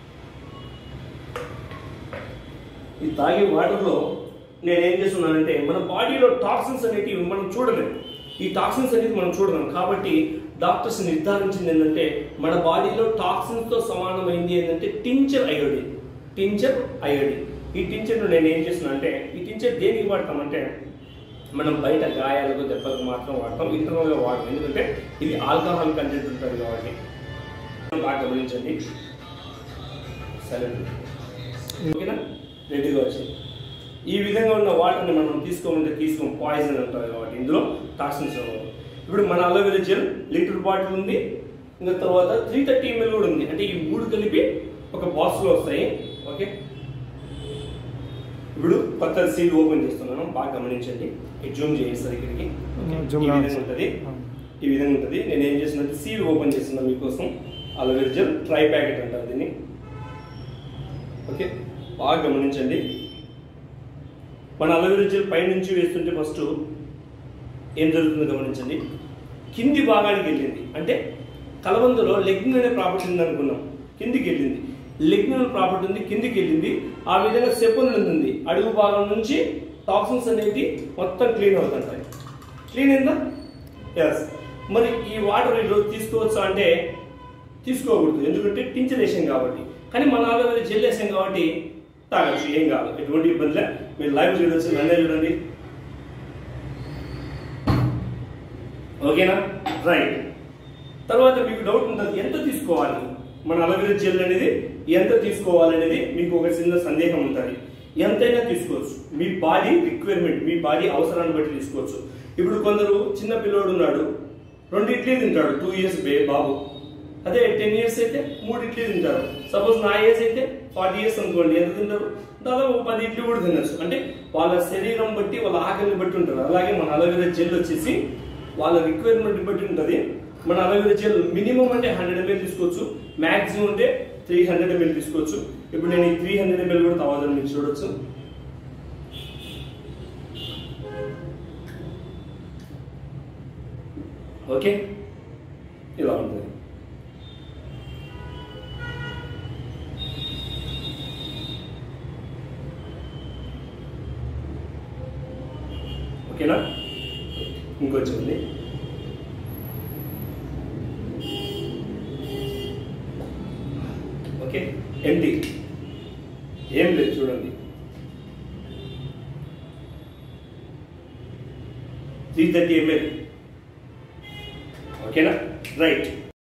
S1: ఈ తాగే వాటర్లో నేను ఏం చేస్తున్నానంటే మన బాడీలో టాక్సిన్స్ అనేటివి మనం చూడలేము ఈ టాక్సిన్స్ అనేది మనం చూడలేం కాబట్టి డాక్టర్స్ నిర్ధారించింది ఏంటంటే మన బాడీలో టాక్సిన్స్ తో సమానమైంది ఏంటంటే టించర్ అయోడిన్ టించర్ అయోడిన్ ఈ టించర్ నేను ఏం చేస్తున్నా అంటే ఈ టించర్ దేనికి వాడతామంటే మనం బయట గాయాలకు దెబ్బలకు మాత్రం వాడతాం ఇంటర్నల్గా వాడతాం ఎందుకంటే ఇది ఆల్కహాల్ కంటెంట్ ఉంటుంది కాబట్టి బాగా గమనించండి సరే ఓకేనా రెడీగా వచ్చింది ఈ విధంగా ఉన్న వాటర్ని మనం తీసుకోమంటే తీసుకోం పాయిజన్ అంటారు కాబట్టి ఇందులో టాక్సిన్స్ ఉండవు ఇప్పుడు మన అలోవెరా జెల్ లీటర్ బాటిల్ ఉంది ఇంకా తర్వాత త్రీ థర్టీ ఎంఎల్ కూడా ఉంది అంటే ఈ మూడు కలిపి ఒక బాక్స్లో వస్తాయి ఓకే ఇప్పుడు కొత్త సీల్ ఓపెన్ చేస్తున్నాను బాగా గమనించండి ఈ జూమ్ చేస్తారు ఇక్కడికి ఓకే.
S2: జూమ్
S1: ఈ
S2: రాదు
S1: విధంగా
S2: సార్.
S1: ఉంటుంది ఈ విధంగా ఉంటుంది నేను ఏం చేసినట్టు సీల్ ఓపెన్ చేస్తున్నాను మీకోసం అలోవెరా జెల్ ట్రై ప్యాకెట్ అంటారు దీన్ని ఓకే బాగా గమనించండి మన అలోవెరా జెల్ పైనుంచి వేస్తుంటే ఫస్ట్ ఏం జరుగుతుందో గమనించండి కింది భాగానికి వెళ్ళింది అంటే కలబందలో లెగ్నిన్ అనే ప్రాపర్టీ ఉంది అనుకున్నాం కిందికి వెళ్ళింది లెగ్నిన్ ప్రాపర్టీ ఉంది కిందికి వెళ్ళింది ఆ విధంగా సెపన్ ఉంది అడుగు భాగం నుంచి టాక్సిన్స్ అనేది మొత్తం క్లీన్ అవుతుంటాయి క్లీన్ అయిందా ఎస్ మరి ఈ వాటర్ ఈరోజు తీసుకోవచ్చా అంటే తీసుకోకూడదు ఎందుకంటే టించర్ వేసాం కాబట్టి కానీ మన ఆలోచన జెల్ వేసాం కాబట్టి తాగచ్చు ఏం కాదు ఎటువంటి ఇబ్బంది లే మీరు లైవ్ చూడొచ్చు నన్నే చూడండి ఓకేనా రైట్ తర్వాత మీకు డౌట్ ఉంటుంది ఎంత తీసుకోవాలి మన అలవేరా జెల్ అనేది ఎంత తీసుకోవాలి అనేది మీకు ఒక చిన్న సందేహం ఉంటుంది ఎంతైనా తీసుకోవచ్చు మీ బాడీ రిక్వైర్మెంట్ మీ బాడీ అవసరాన్ని బట్టి తీసుకోవచ్చు ఇప్పుడు కొందరు చిన్న పిల్లోడు ఉన్నాడు రెండు ఇడ్లీ తింటాడు టూ ఇయర్స్ బే బాబు
S2: అదే టెన్ ఇయర్స్ అయితే మూడు ఇడ్లీ తింటారు సపోజ్ నా ఏజ్ అయితే ఫార్టీ ఇయర్స్ అనుకోండి ఎంత తింటారు దాదాపు ఒక పది ఇడ్లీ కూడా తినచ్చు అంటే వాళ్ళ శరీరం బట్టి వాళ్ళ ఆకలిని బట్టి ఉంటారు అలాగే మన అలోవెరా జెల్ వచ్చేసి వాళ్ళ రిక్వైర్మెంట్ బట్టి ఉంటుంది మన అలోవెరా జెల్ మినిమం అంటే హండ్రెడ్ ఎంఎల్ తీసుకోవచ్చు మాక్సిమం అంటే త్రీ హండ్రెడ్ ఎంఎల్ తీసుకోవచ్చు ఇప్పుడు నేను ఈ త్రీ హండ్రెడ్ ఎంఎల్ కూడా తాగదని మీరు చూడొచ్చు ఓకే ఇలా ఉంటుంది ఓకేనా ఇంకొంచెం ఉంది ఓకే ఎంటీ ఏం లేదు చూడండి త్రీ థర్టీ ఎంఎల్ ఓకేనా రైట్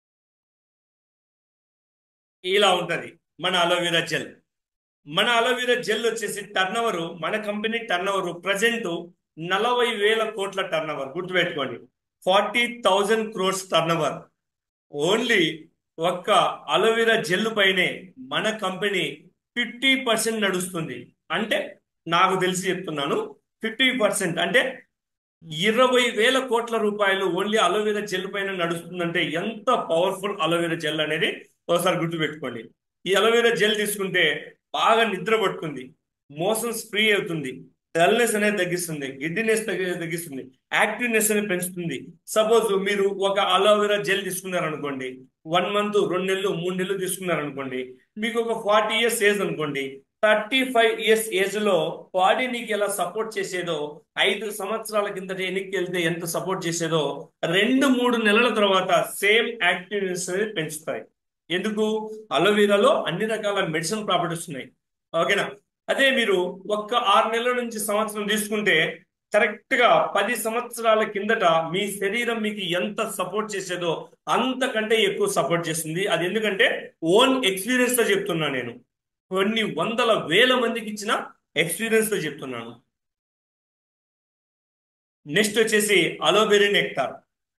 S1: ఇలా ఉంటది మన అలోవెరా జెల్ మన అలోవెరా జెల్ వచ్చేసి టర్న్ ఓవర్ మన కంపెనీ టర్న్ ఓవర్ ప్రజెంట్ నలభై వేల కోట్ల టర్న్ ఓవర్ గుర్తుపెట్టుకోండి forty thousand crores turn over only ఒక్క అలోవెరా జెల్ పైనే మన కంపెనీ ఫిఫ్టీ పర్సెంట్ నడుస్తుంది అంటే నాకు తెలిసి చెప్తున్నాను ఫిఫ్టీ పర్సెంట్ అంటే ఇరవై వేల కోట్ల రూపాయలు ఓన్లీ అలోవెరా జెల్ పైన నడుస్తుందంటే ఎంత పవర్ఫుల్ అలోవెరా జెల్ అనేది ఒకసారి గుర్తుపెట్టుకోండి ఈ అలోవెరా జెల్ తీసుకుంటే బాగా నిద్ర పట్టుకుంది మోషన్స్ ఫ్రీ అవుతుంది డల్నెస్ అనేది తగ్గిస్తుంది గిడ్డినెస్ తగ్గిస్తుంది యాక్టివ్నెస్ అనేది పెంచుతుంది సపోజ్ మీరు ఒక అలోవెరా జెల్ తీసుకున్నారనుకోండి వన్ మంత్ రెండు నెలలు మూడు నెలలు తీసుకున్నారనుకోండి మీకు ఒక ఫార్టీ ఇయర్స్ ఏజ్ అనుకోండి థర్టీ ఫైవ్ ఇయర్స్ ఏజ్ లో బాడీ నీకు ఎలా సపోర్ట్ చేసేదో ఐదు సంవత్సరాల కిందట ఎన్నికకి వెళ్తే ఎంత సపోర్ట్ చేసేదో రెండు మూడు నెలల తర్వాత సేమ్ యాక్టివ్నెస్ అనేది పెంచుతాయి ఎందుకు అలోవెరాలో అన్ని రకాల మెడిసిన్ ప్రాపర్టీస్ ఉన్నాయి ఓకేనా అదే మీరు ఒక్క ఆరు నెలల నుంచి సంవత్సరం తీసుకుంటే కరెక్ట్ గా పది సంవత్సరాల కిందట మీ శరీరం మీకు ఎంత సపోర్ట్ చేసేదో అంతకంటే ఎక్కువ సపోర్ట్ చేస్తుంది అది ఎందుకంటే ఓన్ ఎక్స్పీరియన్స్ తో చెప్తున్నా నేను కొన్ని వందల వేల మందికి ఇచ్చిన ఎక్స్పీరియన్స్ తో చెప్తున్నాను నెక్స్ట్ వచ్చేసి aloe berry nectar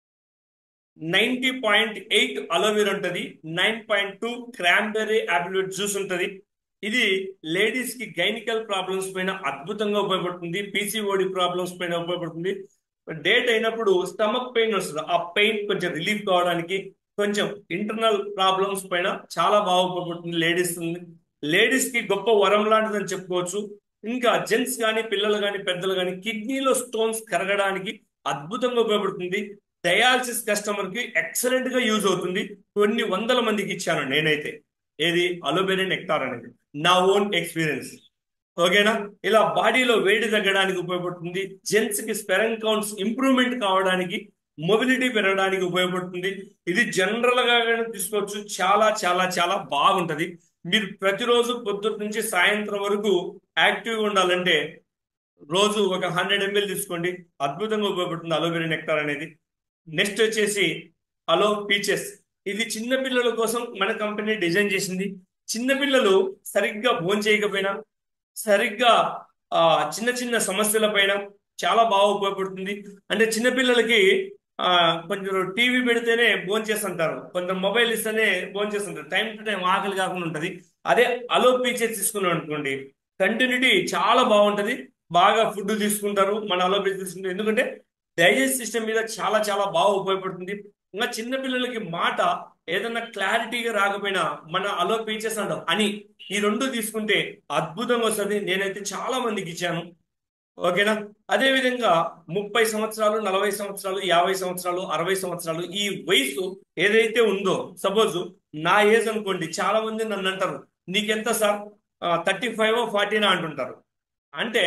S1: ninety point eight aloe vera ఉంటుంది నైన్ పాయింట్ టూ క్రాంబెర్రీ ఆపిల్యూట్ జ్యూస్ ఉంటుంది ఇది లేడీస్ కి గైనికల్ ప్రాబ్లమ్స్ పైన అద్భుతంగా ఉపయోగపడుతుంది పీసీఓడి ప్రాబ్లమ్స్ పైన ఉపయోగపడుతుంది డేట్ అయినప్పుడు స్టమక్ పెయిన్ వస్తుంది ఆ పెయిన్ కొంచెం రిలీఫ్ కావడానికి కొంచెం ఇంటర్నల్ ప్రాబ్లమ్స్ పైన చాలా బాగా ఉపయోగపడుతుంది లేడీస్ లేడీస్ కి గొప్ప వరం లాంటిదని చెప్పుకోవచ్చు ఇంకా జెంట్స్ కానీ పిల్లలు కానీ పెద్దలు కానీ కిడ్నీలో స్టోన్స్ కరగడానికి అద్భుతంగా ఉపయోగపడుతుంది డయాలసిస్ కస్టమర్ కి ఎక్సలెంట్ గా యూజ్ అవుతుంది కొన్ని వందల మందికి ఇచ్చాను నేనైతే ఏది అలోబెరీ నెక్టార్ అనేది నా ఓన్ ఎక్స్పీరియన్స్ ఓకేనా ఇలా బాడీలో వేడి తగ్గడానికి ఉపయోగపడుతుంది జెంట్స్ కి స్పెరం కౌంట్స్ ఇంప్రూవ్మెంట్ కావడానికి మొబిలిటీ పెరగడానికి ఉపయోగపడుతుంది ఇది జనరల్ గా తీసుకోవచ్చు చాలా చాలా చాలా బాగుంటది మీరు ప్రతిరోజు పొద్దున్న నుంచి సాయంత్రం వరకు యాక్టివ్గా ఉండాలంటే రోజు ఒక హండ్రెడ్ ఎంఎల్ తీసుకోండి అద్భుతంగా ఉపయోగపడుతుంది అలోవెరా నెక్టార్ అనేది నెక్స్ట్ వచ్చేసి అలో పీచెస్ ఇది చిన్న పిల్లల కోసం మన కంపెనీ డిజైన్ చేసింది చిన్న పిల్లలు సరిగ్గా భోజనం చేయకపోయినా సరిగ్గా ఆ చిన్న చిన్న సమస్యల పైన చాలా బాగా ఉపయోగపడుతుంది అంటే చిన్న పిల్లలకి ఆ కొంచెం టీవీ పెడితేనే భోజనం చేస్తుంటారు కొంచెం మొబైల్ ఇస్తేనే భోజనం చేస్తుంటారు టైం టు టైం ఆకలి కాకుండా ఉంటది అదే అలో పీచెస్ తీసుకున్నాం అనుకోండి కంటిన్యూటీ చాలా బాగుంటది బాగా ఫుడ్ తీసుకుంటారు మన అలో పీచెస్ తీసుకుంటారు ఎందుకంటే డైజెస్ట్ సిస్టమ్ మీద చాలా చాలా బాగా ఉపయోగపడుతుంది ఇంకా చిన్న పిల్లలకి మాట ఏదన్నా క్లారిటీగా రాకపోయినా మన అలో పీచెస్ అంటాం అని ఈ రెండు తీసుకుంటే అద్భుతంగా వస్తుంది నేనైతే చాలా మందికి ఇచ్చాను ఓకేనా అదే విధంగా ముప్పై సంవత్సరాలు నలభై సంవత్సరాలు యాభై సంవత్సరాలు అరవై సంవత్సరాలు ఈ వయసు ఏదైతే ఉందో సపోజ్ నా ఏజ్ అనుకోండి చాలా మంది నన్ను అంటారు నీకెంత సార్ థర్టీ ఫైవ్ ఫార్టీనా అంటుంటారు అంటే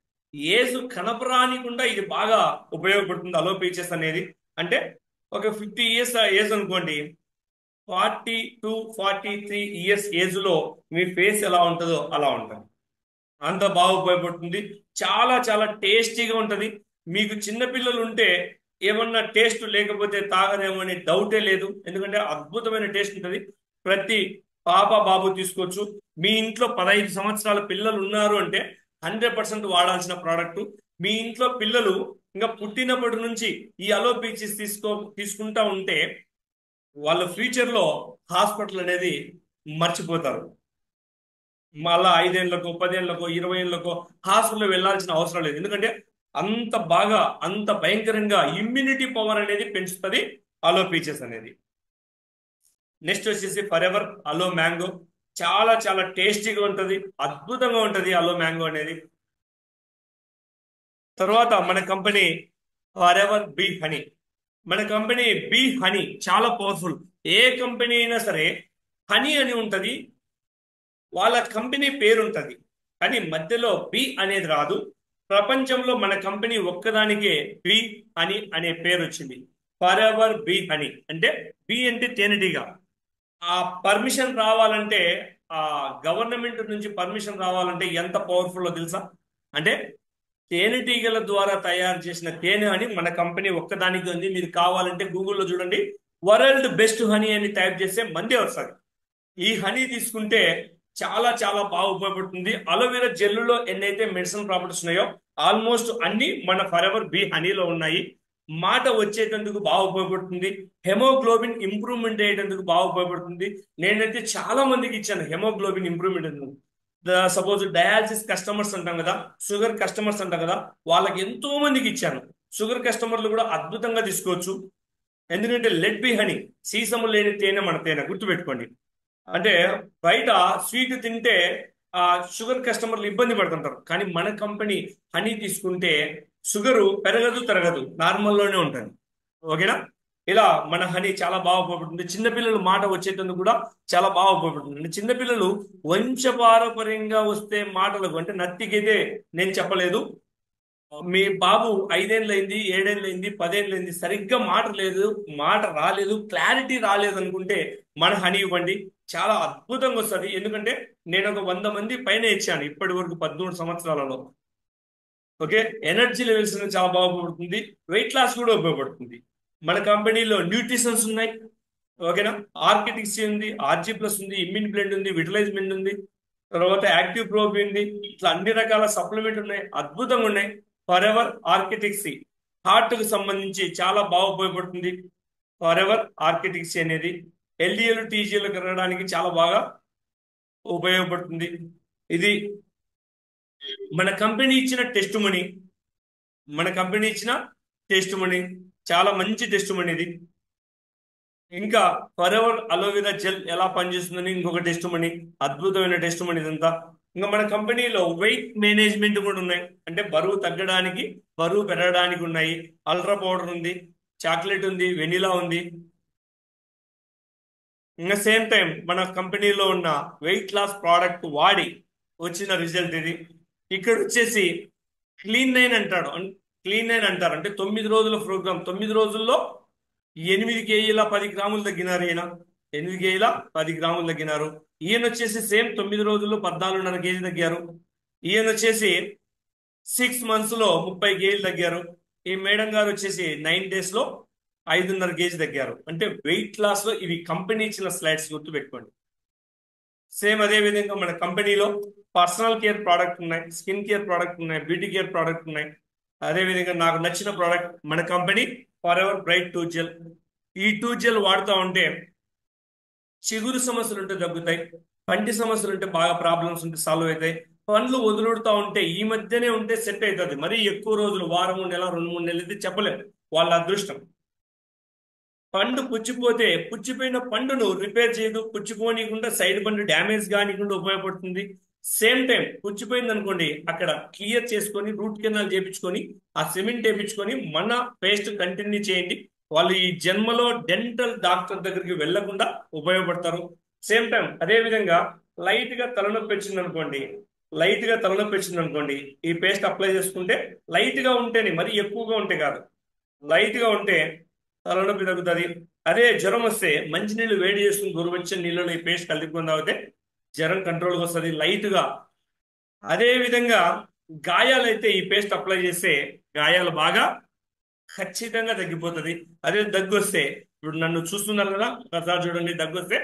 S1: ఏజ్ కనపరానికుండా ఇది బాగా ఉపయోగపడుతుంది అలో పీచెస్ అనేది అంటే ఒక ఫిఫ్టీ ఇయర్స్ ఏజ్ అనుకోండి forty to forty three years age లో మీ ఫేస్ ఎలా ఉంటుందో అలా ఉంటుంది అంత బాగా ఉపయోగపడుతుంది చాలా చాలా టేస్టీగా ఉంటది మీకు చిన్న పిల్లలు ఉంటే ఏమన్నా టేస్ట్ లేకపోతే తాగరేమో అనే డౌటే లేదు ఎందుకంటే అద్భుతమైన టేస్ట్ ఉంటుంది ప్రతి పాప బాబు తీసుకోవచ్చు మీ ఇంట్లో పదహైదు సంవత్సరాల పిల్లలు ఉన్నారు అంటే హండ్రెడ్ పర్సెంట్ వాడాల్సిన ప్రోడక్ట్ మీ ఇంట్లో పిల్లలు ఇంకా పుట్టినప్పటి నుంచి ఈ అలో పీచెస్ తీసుకో తీసుకుంటా ఉంటే వాళ్ళ ఫ్యూచర్ లో హాస్పిటల్ అనేది మర్చిపోతారు మళ్ళా ఐదేళ్లకు పదేళ్లకు ఇరవై ఏళ్లకు హాస్పిటల్ వెళ్ళాల్సిన అవసరం లేదు ఎందుకంటే అంత బాగా అంత భయంకరంగా ఇమ్యూనిటీ పవర్ అనేది పెంచుతుంది అలో పీచెస్ అనేది నెక్స్ట్ వచ్చేసి ఫర్ ఎవర్ అలో మ్యాంగో చాలా చాలా టేస్టీగా ఉంటుంది అద్భుతంగా ఉంటుంది అలో మ్యాంగో అనేది తర్వాత మన company Forever bee honey మన కంపెనీ బీ హనీ చాలా పవర్ఫుల్ ఏ కంపెనీ అయినా సరే హనీ అని ఉంటుంది వాళ్ళ కంపెనీ పేరు ఉంటుంది కానీ మధ్యలో బి అనేది రాదు ప్రపంచంలో మన కంపెనీ ఒక్కదానికే బి అని అనే పేరు వచ్చింది ఫర్ ఎవర్ బి అని అంటే బి అంటే తేనెటీగ ఆ పర్మిషన్ రావాలంటే ఆ గవర్నమెంట్ నుంచి పర్మిషన్ రావాలంటే ఎంత పవర్ఫుల్ తెలుసా అంటే తేనెటీగల ద్వారా తయారు చేసిన తేనె అని మన కంపెనీ ఒక్కదానికి ఉంది మీరు కావాలంటే గూగుల్లో చూడండి వరల్డ్ బెస్ట్ హనీ అని టైప్ చేస్తే మందే వస్తుంది ఈ హనీ తీసుకుంటే చాలా చాలా బాగా ఉపయోగపడుతుంది అలోవెరా జెల్లులో ఎన్నైతే మెడిసిన్ ప్రాపర్టీస్ ఉన్నాయో ఆల్మోస్ట్ అన్ని మన ఫర్ ఎవర్ బి హనీలో ఉన్నాయి మాట వచ్చేటందుకు బాగా ఉపయోగపడుతుంది హెమోగ్లోబిన్ ఇంప్రూవ్మెంట్ అయ్యేటందుకు బాగా ఉపయోగపడుతుంది నేనైతే చాలా మందికి ఇచ్చాను haemoglobin improvement suppose dialysis customers అంటాం కదా షుగర్ కస్టమర్స్ అంటాం కదా వాళ్ళకి ఎంతో మందికి ఇచ్చాను షుగర్ కస్టమర్లు కూడా అద్భుతంగా తీసుకోవచ్చు ఎందుకంటే లెడ్ బి హనీ సీసము లేని తేనె మన తేనె గుర్తుపెట్టుకోండి అంటే బయట స్వీట్ తింటే ఆ షుగర్ కస్టమర్లు ఇబ్బంది పడుతుంటారు కానీ మన కంపెనీ హనీ తీసుకుంటే షుగరు పెరగదు తరగదు నార్మల్లోనే ఉంటుంది ఓకేనా ఇలా మన హనీ చాలా బాగా ఉపయోగపడుతుంది చిన్నపిల్లలు మాట వచ్చేటందుకు కూడా చాలా బాగా ఉపయోగపడుతుంది చిన్నపిల్లలు వంశపారపర్యంగా వస్తే మాటలకు అంటే నత్తికైతే నేను చెప్పలేదు మీ బాబు ఐదేళ్ళైంది ఏడేళ్ళైంది పదేళ్ళైంది సరిగ్గా మాట లేదు మాట రాలేదు క్లారిటీ రాలేదు అనుకుంటే మన హనీ ఇవ్వండి చాలా అద్భుతంగా వస్తుంది ఎందుకంటే నేను ఒక వంద మంది పైన ఇచ్చాను ఇప్పటి వరకు పద్మూడు సంవత్సరాలలో ఓకే ఎనర్జీ లెవెల్స్ చాలా బాగా ఉపయోగపడుతుంది వెయిట్ లాస్ కూడా ఉపయోగపడుతుంది మన కంపెనీలో న్యూట్రిషన్స్ ఉన్నాయి ఓకేనా ఆర్కిటిక్స్ ఉంది ఆర్జీ ప్లస్ ఉంది ఇమ్యూన్ బ్లెండ్ ఉంది విటలైజ్మెంట్ ఉంది తర్వాత యాక్టివ్ ప్రోబ్ ఉంది ఇట్లా అన్ని రకాల సప్లిమెంట్ ఉన్నాయి అద్భుతంగా ఉన్నాయి ఫర్ ఎవర్ ఆర్కిటిక్సీ హార్ట్ కు సంబంధించి చాలా బాగా ఉపయోగపడుతుంది ఫర్ ఎవర్ ఆర్కిటిక్సీ అనేది ఎల్డిఎల్ టీజీలు కరగడానికి చాలా బాగా ఉపయోగపడుతుంది ఇది మన కంపెనీ ఇచ్చిన టెస్ట్ మనీ మన కంపెనీ ఇచ్చిన టెస్ట్ మనీ చాలా మంచి టెస్ట్ మనీ ఇది ఇంకా ఫర్ ఎవర్ అలోవెరా జెల్ ఎలా పనిచేస్తుందని ఇంకొక టెస్ట్ మనీ అద్భుతమైన టెస్ట్ మనీ ఇదంతా ఇంకా మన కంపెనీలో వెయిట్ మేనేజ్మెంట్ కూడా ఉన్నాయి అంటే బరువు తగ్గడానికి బరువు పెరగడానికి ఉన్నాయి అల్ట్రా పౌడర్ ఉంది చాక్లెట్ ఉంది వెనిలా ఉంది ఇంకా సేమ్ టైం మన కంపెనీలో ఉన్న వెయిట్ లాస్ ప్రోడక్ట్ వాడి వచ్చిన రిజల్ట్ ఇది ఇక్కడ వచ్చేసి క్లీన్ నైన్ అంటాడు క్లీన్ నైన్ అంటారు అంటే తొమ్మిది రోజుల ప్రోగ్రామ్ తొమ్మిది రోజుల్లో ఎనిమిది కేజీల పది గ్రాములు తగ్గినారు ఈయన ఎనిమిది కేజీల పది గ్రాములు తగ్గినారు ఈయన వచ్చేసి సేమ్ తొమ్మిది రోజుల్లో పద్నాలుగున్నర కేజీ తగ్గారు ఈయన వచ్చేసి సిక్స్ మంత్స్ లో ముప్పై కేజీలు తగ్గారు ఈ మేడం గారు వచ్చేసి నైన్ డేస్ లో ఐదున్నర కేజీ తగ్గారు అంటే వెయిట్ లాస్ లో ఇవి కంపెనీ ఇచ్చిన స్లైడ్స్ గుర్తు పెట్టుకోండి సేమ్ అదే విధంగా మన కంపెనీలో పర్సనల్ కేర్ ప్రోడక్ట్ ఉన్నాయి స్కిన్ కేర్ ప్రోడక్ట్ ఉన్నాయి బ్యూటీ కేర్ ప్రోడక్ట్ ఉన్నాయి అదే విధంగా నాకు నచ్చిన ప్రోడక్ట్ మన company Forever bright tooth gel ఈ టూ జెల్ వాడుతూ ఉంటే చిగురు సమస్యలు ఉంటే తగ్గుతాయి పంటి సమస్యలు ఉంటే బాగా ప్రాబ్లమ్స్ ఉంటే సాల్వ్ అవుతాయి పండ్లు వదులుడుతూ ఉంటే ఈ మధ్యనే ఉంటే సెట్ అవుతుంది మరీ ఎక్కువ రోజులు వారం నెల రెండు మూడు నెలలు అయితే చెప్పలేము వాళ్ళ అదృష్టం పండు పుచ్చిపోతే పుచ్చిపోయిన పండును రిపేర్ చేయదు పుచ్చిపోనీయకుండా సైడ్ పండు డ్యామేజ్ కానికుండా ఉపయోగపడుతుంది సేమ్ టైం పుచ్చిపోయింది అనుకోండి అక్కడ క్లియర్ చేసుకొని రూట్ కెనాల్ చేపించుకొని ఆ సిమెంట్ వేపించుకొని మన పేస్ట్ కంటిన్యూ చేయండి వాళ్ళు ఈ జన్మలో డెంటల్ డాక్టర్ దగ్గరికి వెళ్లకుండా ఉపయోగపడతారు సేమ్ టైం అదే విధంగా లైట్ గా తలనొప్పి వచ్చింది అనుకోండి లైట్ గా తలనొప్పి వచ్చింది అనుకోండి ఈ పేస్ట్ అప్లై చేసుకుంటే లైట్ గా ఉంటేనే మరి ఎక్కువగా ఉంటే కాదు లైట్ గా ఉంటే తలనొప్పి తగ్గుతుంది అదే జ్వరం వస్తే మంచినీళ్ళు వేడి చేసుకుని గోరువెచ్చని నీళ్ళలో ఈ పేస్ట్ కలుపుకొని తాగితే జ్వరం కంట్రోల్కి వస్తుంది లైట్ గా అదే విధంగా గాయాలైతే ఈ పేస్ట్ అప్లై చేస్తే గాయాలు బాగా ఖచ్చితంగా తగ్గిపోతుంది అదే దగ్గు వస్తే ఇప్పుడు నన్ను చూస్తున్నారు కదా ఒకసారి చూడండి దగ్గు వస్తే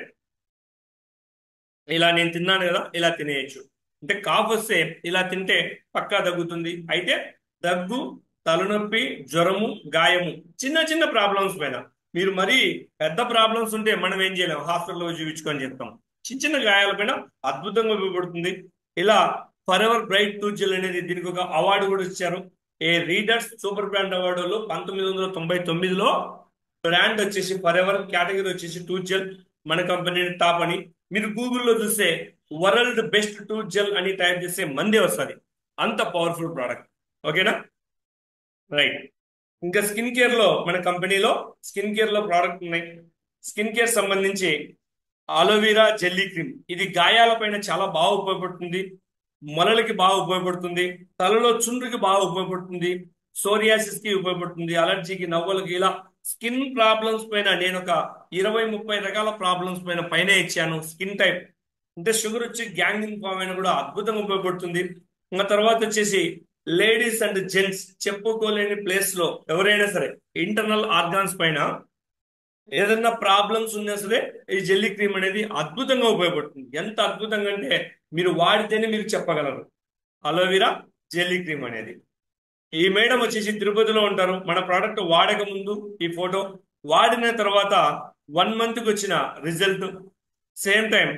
S1: ఇలా నేను తిన్నాను కదా ఇలా తినేయచ్చు అంటే కాఫ్ వస్తే ఇలా తింటే పక్కా తగ్గుతుంది అయితే దగ్గు తలనొప్పి జ్వరము గాయము చిన్న చిన్న ప్రాబ్లమ్స్ పైన మీరు మరీ పెద్ద ప్రాబ్లమ్స్ ఉంటే మనం ఏం చేయలేం హాస్పిటల్లో చూపించుకొని చెప్తాం చిన్న చిన్న గాయాల పైన అద్భుతంగా ఉపయోగపడుతుంది ఇలా Forever bright tooth gel అనేది దీనికి ఒక అవార్డు కూడా ఇచ్చారు ఏ రీడర్స్ సూపర్ బ్రాండ్ అవార్డులో పంతొమ్మిది వందల తొంభై తొమ్మిదిలో బ్రాండ్ వచ్చేసి ఫర్ ఎవర్ కేటగిరీ వచ్చేసి టూత్ జెల్ మన కంపెనీ టాప్ అని మీరు గూగుల్లో చూస్తే వరల్డ్ బెస్ట్ టూత్ జెల్ అని టైప్ చేస్తే మందే వస్తుంది అంత పవర్ఫుల్ ప్రోడక్ట్ ఓకేనా రైట్ ఇంకా స్కిన్ కేర్ లో మన కంపెనీలో స్కిన్ కేర్ లో ప్రోడక్ట్ ఉన్నాయి స్కిన్ కేర్ సంబంధించి ఆలోవెరా జెల్లీ క్రీమ్ ఇది గాయాల పైన చాలా బాగా ఉపయోగపడుతుంది మొలలకి బాగా ఉపయోగపడుతుంది తలలో చుండ్రుకి బాగా ఉపయోగపడుతుంది సోరియాసిస్ కి ఉపయోగపడుతుంది అలర్జీకి నవ్వులకి ఇలా స్కిన్ ప్రాబ్లమ్స్ పైన నేను ఒక ఇరవై ముప్పై రకాల ప్రాబ్లమ్స్ పైన పైన ఇచ్చాను స్కిన్ టైప్ అంటే షుగర్ వచ్చి గ్యాంగ్రింగ్ ఫామ్ అయినా కూడా అద్భుతంగా ఉపయోగపడుతుంది ఇంకా తర్వాత వచ్చేసి లేడీస్ అండ్ జెంట్స్ చెప్పుకోలేని ప్లేస్ లో ఎవరైనా సరే ఇంటర్నల్ ఆర్గాన్స్ పైన ఏదైనా ప్రాబ్లమ్స్ ఉన్నా సరే ఈ జెల్లీ క్రీమ్ అనేది అద్భుతంగా ఉపయోగపడుతుంది ఎంత అద్భుతంగా అంటే మీరు వాడితేనే మీరు చెప్పగలరు అలోవెరా జెల్లీ క్రీమ్ అనేది ఈ మేడం వచ్చేసి తిరుపతిలో ఉంటారు మన ప్రోడక్ట్ వాడక ముందు ఈ ఫోటో వాడిన తర్వాత వన్ మంత్కి వచ్చిన result same time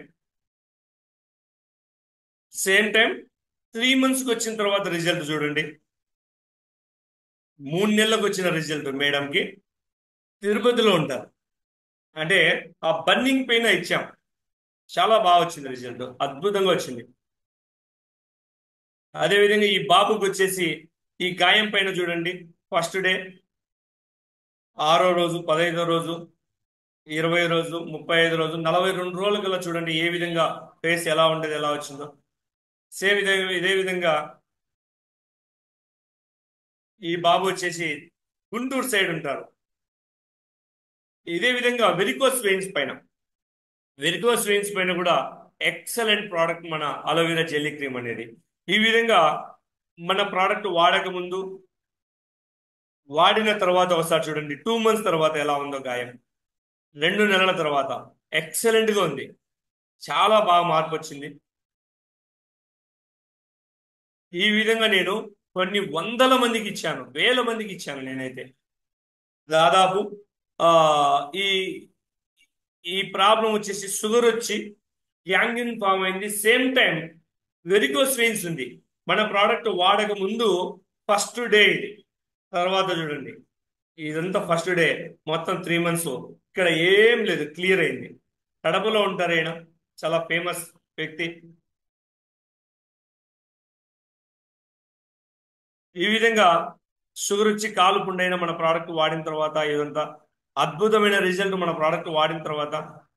S1: same time three మంత్స్కి వచ్చిన తర్వాత రిజల్ట్ చూడండి మూడు నెలలకు వచ్చిన రిజల్ట్ మేడంకి తిరుపతిలో ఉంటారు అంటే ఆ బర్నింగ్ పైన ఇచ్చాం చాలా బాగా వచ్చింది రిజల్ట్ అద్భుతంగా వచ్చింది అదేవిధంగా ఈ బాబుకి వచ్చేసి ఈ గాయం పైన చూడండి ఫస్ట్ డే ఆరో రోజు పదహైదో రోజు ఇరవై రోజు ముప్పై ఐదు రోజు నలభై రెండు రోజుల కల్లా చూడండి ఏ విధంగా ఫేస్ ఎలా ఉండేది ఎలా వచ్చిందో సేమ్ ఇదే ఇదే విధంగా ఈ బాబు వచ్చేసి గుంటూరు సైడ్ ఉంటారు ఇదే విధంగా వెరికోస్ వెయిన్స్ పైన వెరికోస్ వెయిన్స్ పైన కూడా ఎక్సలెంట్ ప్రోడక్ట్ మన అలోవెరా జెల్లీ క్రీమ్ అనేది ఈ విధంగా మన ప్రోడక్ట్ వాడక ముందు వాడిన తర్వాత ఒకసారి చూడండి టూ మంత్స్ తర్వాత ఎలా ఉందో గాయం రెండు నెలల తర్వాత ఎక్సలెంట్ గా ఉంది చాలా బాగా మార్పు వచ్చింది ఈ విధంగా నేను కొన్ని వందల మందికి ఇచ్చాను వేల మందికి ఇచ్చాను నేనైతే దాదాపు ఆ ఈ ఈ ప్రాబ్లం వచ్చేసి షుగర్ వచ్చి యాంగిన్ ఫామ్ అయింది సేమ్ టైం వెరికోస్ వెయిన్స్ ఉంది మన ప్రోడక్ట్ వాడక ముందు ఫస్ట్ డే ఇది తర్వాత చూడండి ఇదంతా ఫస్ట్ డే మొత్తం త్రీ మంత్స్ ఇక్కడ ఏం లేదు క్లియర్ అయింది కడపలో ఉంటారు ఆయన చాలా ఫేమస్ వ్యక్తి ఈ విధంగా షుగర్ వచ్చి కాలు పుండైన మన ప్రోడక్ట్ వాడిన తర్వాత ఇదంతా అద్భుతమైన రిజల్ట్ మన ప్రోడక్ట్ వాడిన తర్వాత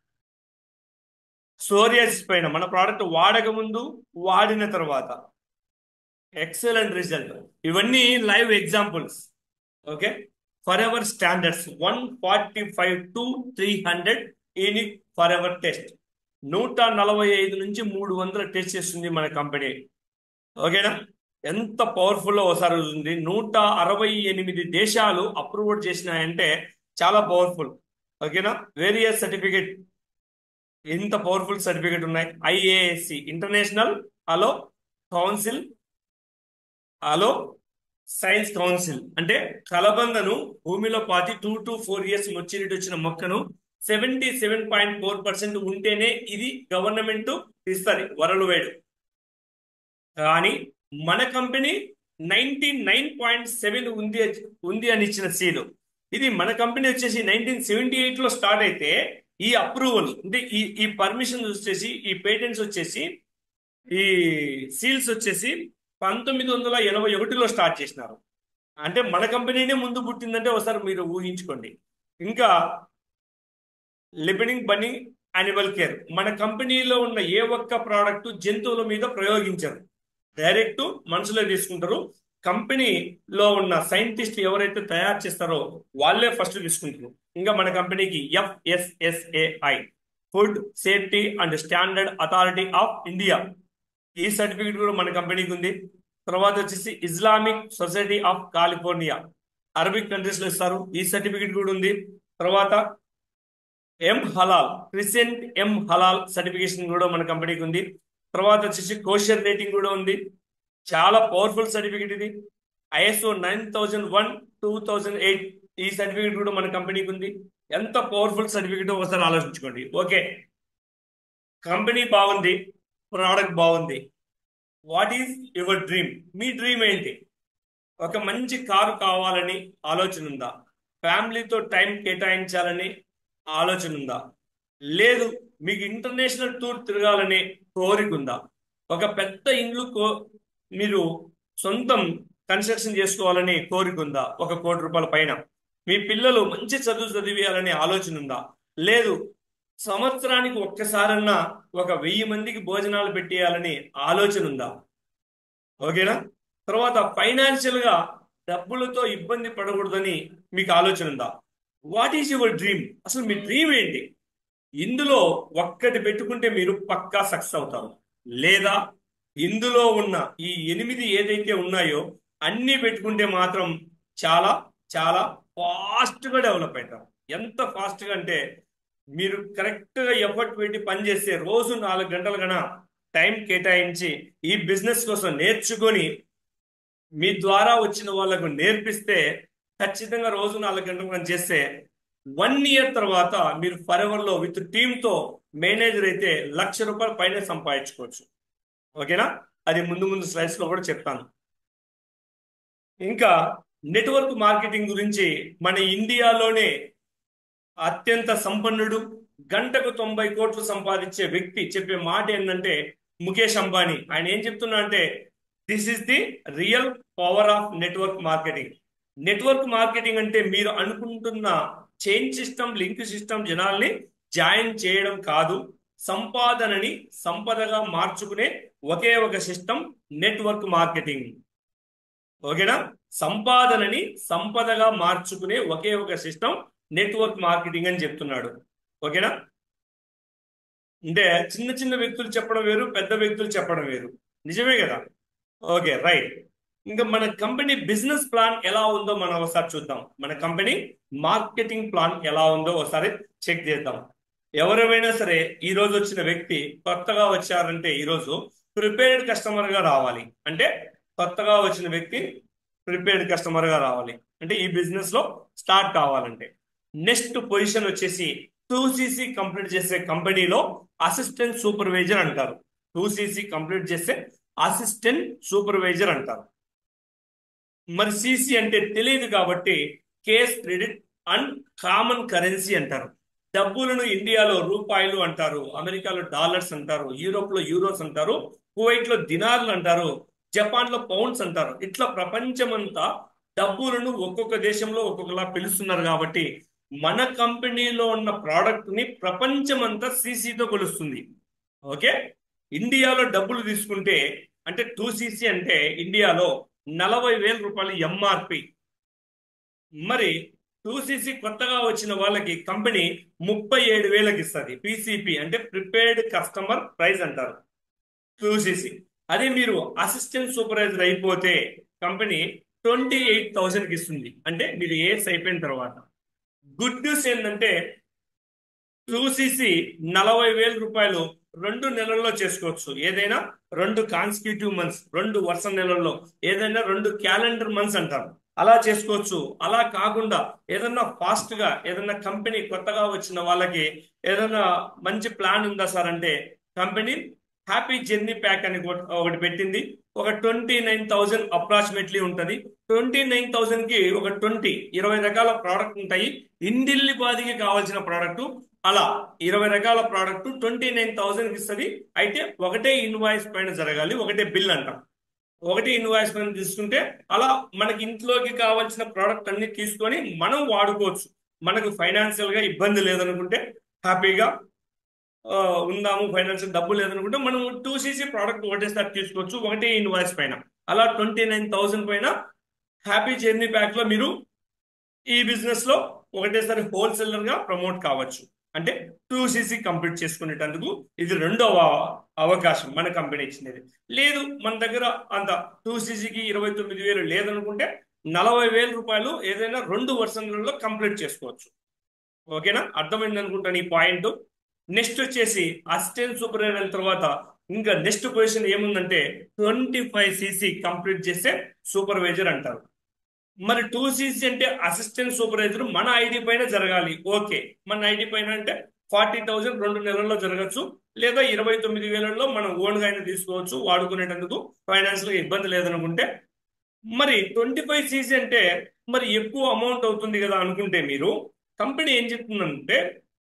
S1: సోరియాసిస్ పైన మన ప్రోడక్ట్ వాడక ముందు వాడిన తర్వాత ఎక్సలెంట్ రిజల్ట్ ఇవన్నీ live examples okay Forever standards one forty five to three hundred in Forever test నూట నలభై ఐదు నుంచి మూడు వందల టెస్ట్ చేస్తుంది మన కంపెనీ ఓకేనా ఎంత పవర్ఫుల్ ఒకసారి ఉంది నూట అరవై ఎనిమిది దేశాలు అప్రూవ్ చేసినాయంటే చాలా పవర్ఫుల్ ఓకేనా వేరియస్ సర్టిఫికేట్ ఎంత పవర్ఫుల్ సర్టిఫికేట్ ఉన్నాయి IASC international aloe council aloe science council అంటే కలబందను భూమిలో పాతి two to four years maturity వచ్చిన మొక్కను seventy seven point four percent ఉంటేనే ఇది గవర్నమెంట్ ఇస్తుంది వరల్డ్ వైడ్ కానీ మన company ninety nine point seven ఉంది ఉంది అని ఇచ్చిన సీలు ఇది మన కంపెనీ వచ్చేసి నైన్టీన్ సెవెంటీ ఎయిట్ లో స్టార్ట్ అయితే ఈ అప్రూవల్ అంటే ఈ ఈ పర్మిషన్ వచ్చేసి ఈ పేటెంట్స్ వచ్చేసి ఈ సీల్స్ వచ్చేసి పంతొమ్మిది వందల ఎనభై ఒకటిలో స్టార్ట్ చేసినారు అంటే మన కంపెనీనే ముందు పుట్టిందంటే ఒకసారి మీరు ఊహించుకోండి ఇంకా లిబనింగ్ బనీ యానిమల్ కేర్ మన కంపెనీలో ఉన్న ఏ ఒక్క ప్రోడక్ట్ జంతువుల మీద ప్రయోగించరు డైరెక్ట్ మనుషులే తీసుకుంటారు కంపెనీలో ఉన్న సైంటిస్ట్ ఎవరైతే తయారు చేస్తారో వాళ్ళే ఫస్ట్ తీసుకుంటారు ఇంకా మన కంపెనీకి FSSAI food safety and standard authority of India ఈ సర్టిఫికేట్ కూడా మన కంపెనీకి ఉంది తర్వాత వచ్చేసి Islamic society of California Arabic countries లో ఇస్తారు ఈ సర్టిఫికేట్ కూడా ఉంది తర్వాత ఎం హలాల్ క్రిసెంట్ ఎం హలాల్ సర్టిఫికేషన్ కూడా మన కంపెనీకి ఉంది తర్వాత వచ్చేసి కోషర్ రేటింగ్ కూడా ఉంది చాలా పవర్ఫుల్ సర్టిఫికేట్ ఇది ISO nine thousand one two thousand eight ఈ సర్టిఫికేట్ కూడా మన కంపెనీకి ఉంది ఎంత పవర్ఫుల్ సర్టిఫికెట్ ఒకసారి ఆలోచించుకోండి ఓకే కంపెనీ బాగుంది ప్రోడక్ట్ బాగుంది వాట్ ఈజ్ యువర్ డ్రీమ్ మీ డ్రీమ్ ఏంటి ఒక మంచి కారు కావాలని ఆలోచన ఉందా ఫ్యామిలీతో టైం కేటాయించాలని ఆలోచన ఉందా లేదు మీకు ఇంటర్నేషనల్ టూర్ తిరగాలని కోరిక ఉందా ఒక పెద్ద ఇల్లు కో మీరు సొంతం కన్స్ట్రక్షన్ చేసుకోవాలని కోరిక ఉందా ఒక కోటి రూపాయల పైన మీ పిల్లలు మంచి చదువు చదివేయాలనే ఆలోచన ఉందా లేదు సంవత్సరానికి ఒక్కసారన్నా ఒక వెయ్యి మందికి భోజనాలు పెట్టేయాలని ఆలోచన ఉందా ఓకేనా తర్వాత ఫైనాన్షియల్ గా డబ్బులతో ఇబ్బంది పడకూడదని మీకు ఆలోచన ఉందా వాట్ ఈజ్ యువర్ డ్రీమ్ అసలు మీ డ్రీమ్ ఏంటి ఇందులో ఒక్కటి పెట్టుకుంటే మీరు పక్కా సక్సెస్ అవుతారు లేదా ఇందులో ఉన్న ఈ ఎనిమిది ఏదైతే ఉన్నాయో అన్ని పెట్టుకుంటే మాత్రం చాలా చాలా ఫాస్ట్ గా డెవలప్ అవుతారు ఎంత ఫాస్ట్ గా అంటే మీరు కరెక్ట్ గా ఎఫర్ట్ పెట్టి పనిచేస్తే రోజు నాలుగు గంటలు కన్నా టైం కేటాయించి ఈ బిజినెస్ కోసం నేర్చుకొని మీ ద్వారా వచ్చిన వాళ్ళకు నేర్పిస్తే ఖచ్చితంగా రోజు నాలుగు గంటలు కన్నా చేస్తే వన్ ఇయర్ తర్వాత మీరు ఫరెవర్ లో విత్ టీమ్ తో మేనేజర్ అయితే లక్ష రూపాయల పైన సంపాదించుకోవచ్చు ఓకేనా అది ముందు ముందు స్లైడ్స్ లో కూడా చెప్తాను ఇంకా నెట్వర్క్ మార్కెటింగ్ గురించి మన ఇండియాలోనే అత్యంత సంపన్నుడు గంటకు తొంభై కోట్లు సంపాదించే వ్యక్తి చెప్పే మాట ఏంటంటే ముఖేష్ అంబానీ ఆయన ఏం చెప్తున్నా అంటే this is the real power of network marketing network marketing అంటే మీరు అనుకుంటున్న చైన్ సిస్టమ్ లింక్ సిస్టమ్ జనాల్ని జాయిన్ చేయడం కాదు సంపాదనని సంపదగా మార్చుకునే ఒకే ఒక సిస్టమ్ నెట్వర్క్ మార్కెటింగ్ ఓకేనా సంపాదనని సంపదగా మార్చుకునే ఒకే ఒక సిస్టమ్ నెట్వర్క్ మార్కెటింగ్ అని చెప్తున్నాడు ఓకేనా అంటే చిన్న చిన్న వ్యక్తులు చెప్పడం వేరు పెద్ద వ్యక్తులు చెప్పడం వేరు నిజమే కదా ఓకే రైట్ ఇంకా మన కంపెనీ బిజినెస్ ప్లాన్ ఎలా ఉందో మనం ఒకసారి చూద్దాం మన కంపెనీ మార్కెటింగ్ ప్లాన్ ఎలా ఉందో ఒకసారి చెక్ చేద్దాం ఎవరైనా సరే ఈ రోజు వచ్చిన వ్యక్తి కొత్తగా వచ్చారంటే ఈ రోజు ప్రిపేర్డ్ కస్టమర్ గా రావాలి అంటే కొత్తగా వచ్చిన వ్యక్తి ప్రిపేర్డ్ కస్టమర్ గా రావాలి అంటే ఈ బిజినెస్ లో స్టార్ట్ కావాలంటే నెక్స్ట్ పొజిషన్ వచ్చేసి టూ సీసీ కంప్లీట్ చేసే కంపెనీలో అసిస్టెంట్ సూపర్వైజర్ అంటారు టూ సీసీ కంప్లీట్ చేస్తే అసిస్టెంట్ సూపర్వైజర్ అంటారు మరి సిసి అంటే తెలియదు కాబట్టి case credit and common currency అంటారు డబ్బులను ఇండియాలో రూపాయలు అంటారు అమెరికాలో డాలర్స్ అంటారు యూరోప్ లో యూరోస్ అంటారు కువైట్ లో దినార్లు అంటారు జపాన్ లో పౌండ్స్ అంటారు ఇట్లా ప్రపంచమంతా డబ్బులను ఒక్కొక్క దేశంలో ఒక్కొక్కలా పిలుస్తున్నారు కాబట్టి మన కంపెనీలో ఉన్న ప్రోడక్ట్ ని ప్రపంచమంతా సిసితో కొలుస్తుంది ఓకే ఇండియాలో డబ్బులు తీసుకుంటే అంటే టూ సిసి అంటే ఇండియాలో నలభై వేల రూపాయలు ఎంఆర్పి మరి టూ సిసి కొత్తగా వచ్చిన వాళ్ళకి కంపెనీ ముప్పై ఏడు వేలకు ఇస్తుంది పిసిపి అంటే ప్రిపేర్డ్ కస్టమర్ ప్రైస్ అంటారు టూ సిసి అదే మీరు అసిస్టెంట్ సూపర్వైజర్ అయిపోతే కంపెనీ ట్వంటీ ఎయిట్ థౌసండ్కి ఇస్తుంది అంటే మీరు ఏస్ అయిపోయిన తర్వాత గుడ్ న్యూస్ ఏంటంటే టూ సిసి నలభై వేల రూపాయలు రెండు నెలల్లో చేసుకోవచ్చు ఏదైనా రెండు కాన్స్టిట్యూటివ్ మంత్స్ రెండు వర్ష నెలల్లో ఏదైనా రెండు క్యాలెండర్ మంత్స్ అంటారు అలా చేసుకోవచ్చు అలా కాకుండా ఏదన్నా ఫాస్ట్ గా ఏదన్నా కంపెనీ కొత్తగా వచ్చిన వాళ్ళకి ఏదైనా మంచి ప్లాన్ ఉందా సార్ అంటే కంపెనీ హ్యాపీ జర్నీ ప్యాక్ అని ఒకటి పెట్టింది ఒక ట్వంటీ నైన్ థౌసండ్ అప్రాక్సిమేట్లీ ఉంటుంది ట్వంటీ నైన్ థౌసండ్ కి ఒక ట్వంటీ ఇరవై రకాల ప్రోడక్ట్ ఉంటాయి ఇండిల్లి బాదికి కావాల్సిన ప్రోడక్ట్ అలా ఇరవై రకాల ప్రోడక్ట్ ట్వంటీ నైన్ థౌసండ్ ఇస్తుంది అయితే ఒకటే ఇన్వాయిస్ పైన జరగాలి ఒకటే బిల్ అంటాం ఒకటి ఇన్వాయిస్ పైన తీసుకుంటే అలా మనకి ఇంట్లోకి కావాల్సిన ప్రోడక్ట్ అన్ని తీసుకొని మనం వాడుకోవచ్చు మనకు ఫైనాన్షియల్ గా ఇబ్బంది లేదనుకుంటే హ్యాపీగా ఉందాము ఫైనాన్షియల్ డబ్బు లేదనుకుంటే మనం టూ సీసీ ప్రోడక్ట్ ఒకటేసారి తీసుకోవచ్చు ఒకటే ఇన్వాయిస్ పైన అలా ట్వంటీ నైన్ థౌసండ్ పైన హ్యాపీ జర్నీ ప్యాక్ లో మీరు ఈ బిజినెస్ లో ఒకటేసారి హోల్సేలర్ గా ప్రమోట్ కావచ్చు అంటే టూ సీసీ కంప్లీట్ చేసుకునేటందుకు ఇది రెండవ అవకాశం మన కంపెనీ ఇచ్చినది లేదు మన దగ్గర అంత టూ సీసీకి ఇరవై తొమ్మిది వేలు లేదనుకుంటే నలభై వేల రూపాయలు ఏదైనా రెండు వర్షన్లలో కంప్లీట్ చేసుకోవచ్చు ఓకేనా అర్థమైంది అనుకుంటాను ఈ పాయింట్ నెక్స్ట్ వచ్చేసి అసిస్టెంట్ సూపర్వైజర్ తర్వాత ఇంకా నెక్స్ట్ పొజిషన్ ఏముందంటే ట్వంటీ ఫైవ్ సీసీ కంప్లీట్ చేస్తే సూపర్వైజర్ అంటారు మరి టూ సీసీ అంటే అసిస్టెంట్ సూపర్వైజర్ మన ఐడి పైన జరగాలి ఓకే మన ఐడి పైన అంటే ఫార్టీ థౌజండ్ రెండు నెలల్లో జరగచ్చు లేదా ఇరవై తొమ్మిది వేలలో మనం ఓన్ గా అయినా తీసుకోవచ్చు వాడుకునేటందుకు ఫైనాన్స్ లో ఇబ్బంది లేదనుకుంటే మరి ట్వంటీ ఫైవ్ సీసీ అంటే మరి ఎక్కువ అమౌంట్ అవుతుంది కదా అనుకుంటే మీరు కంపెనీ ఏం చెప్తుందంటే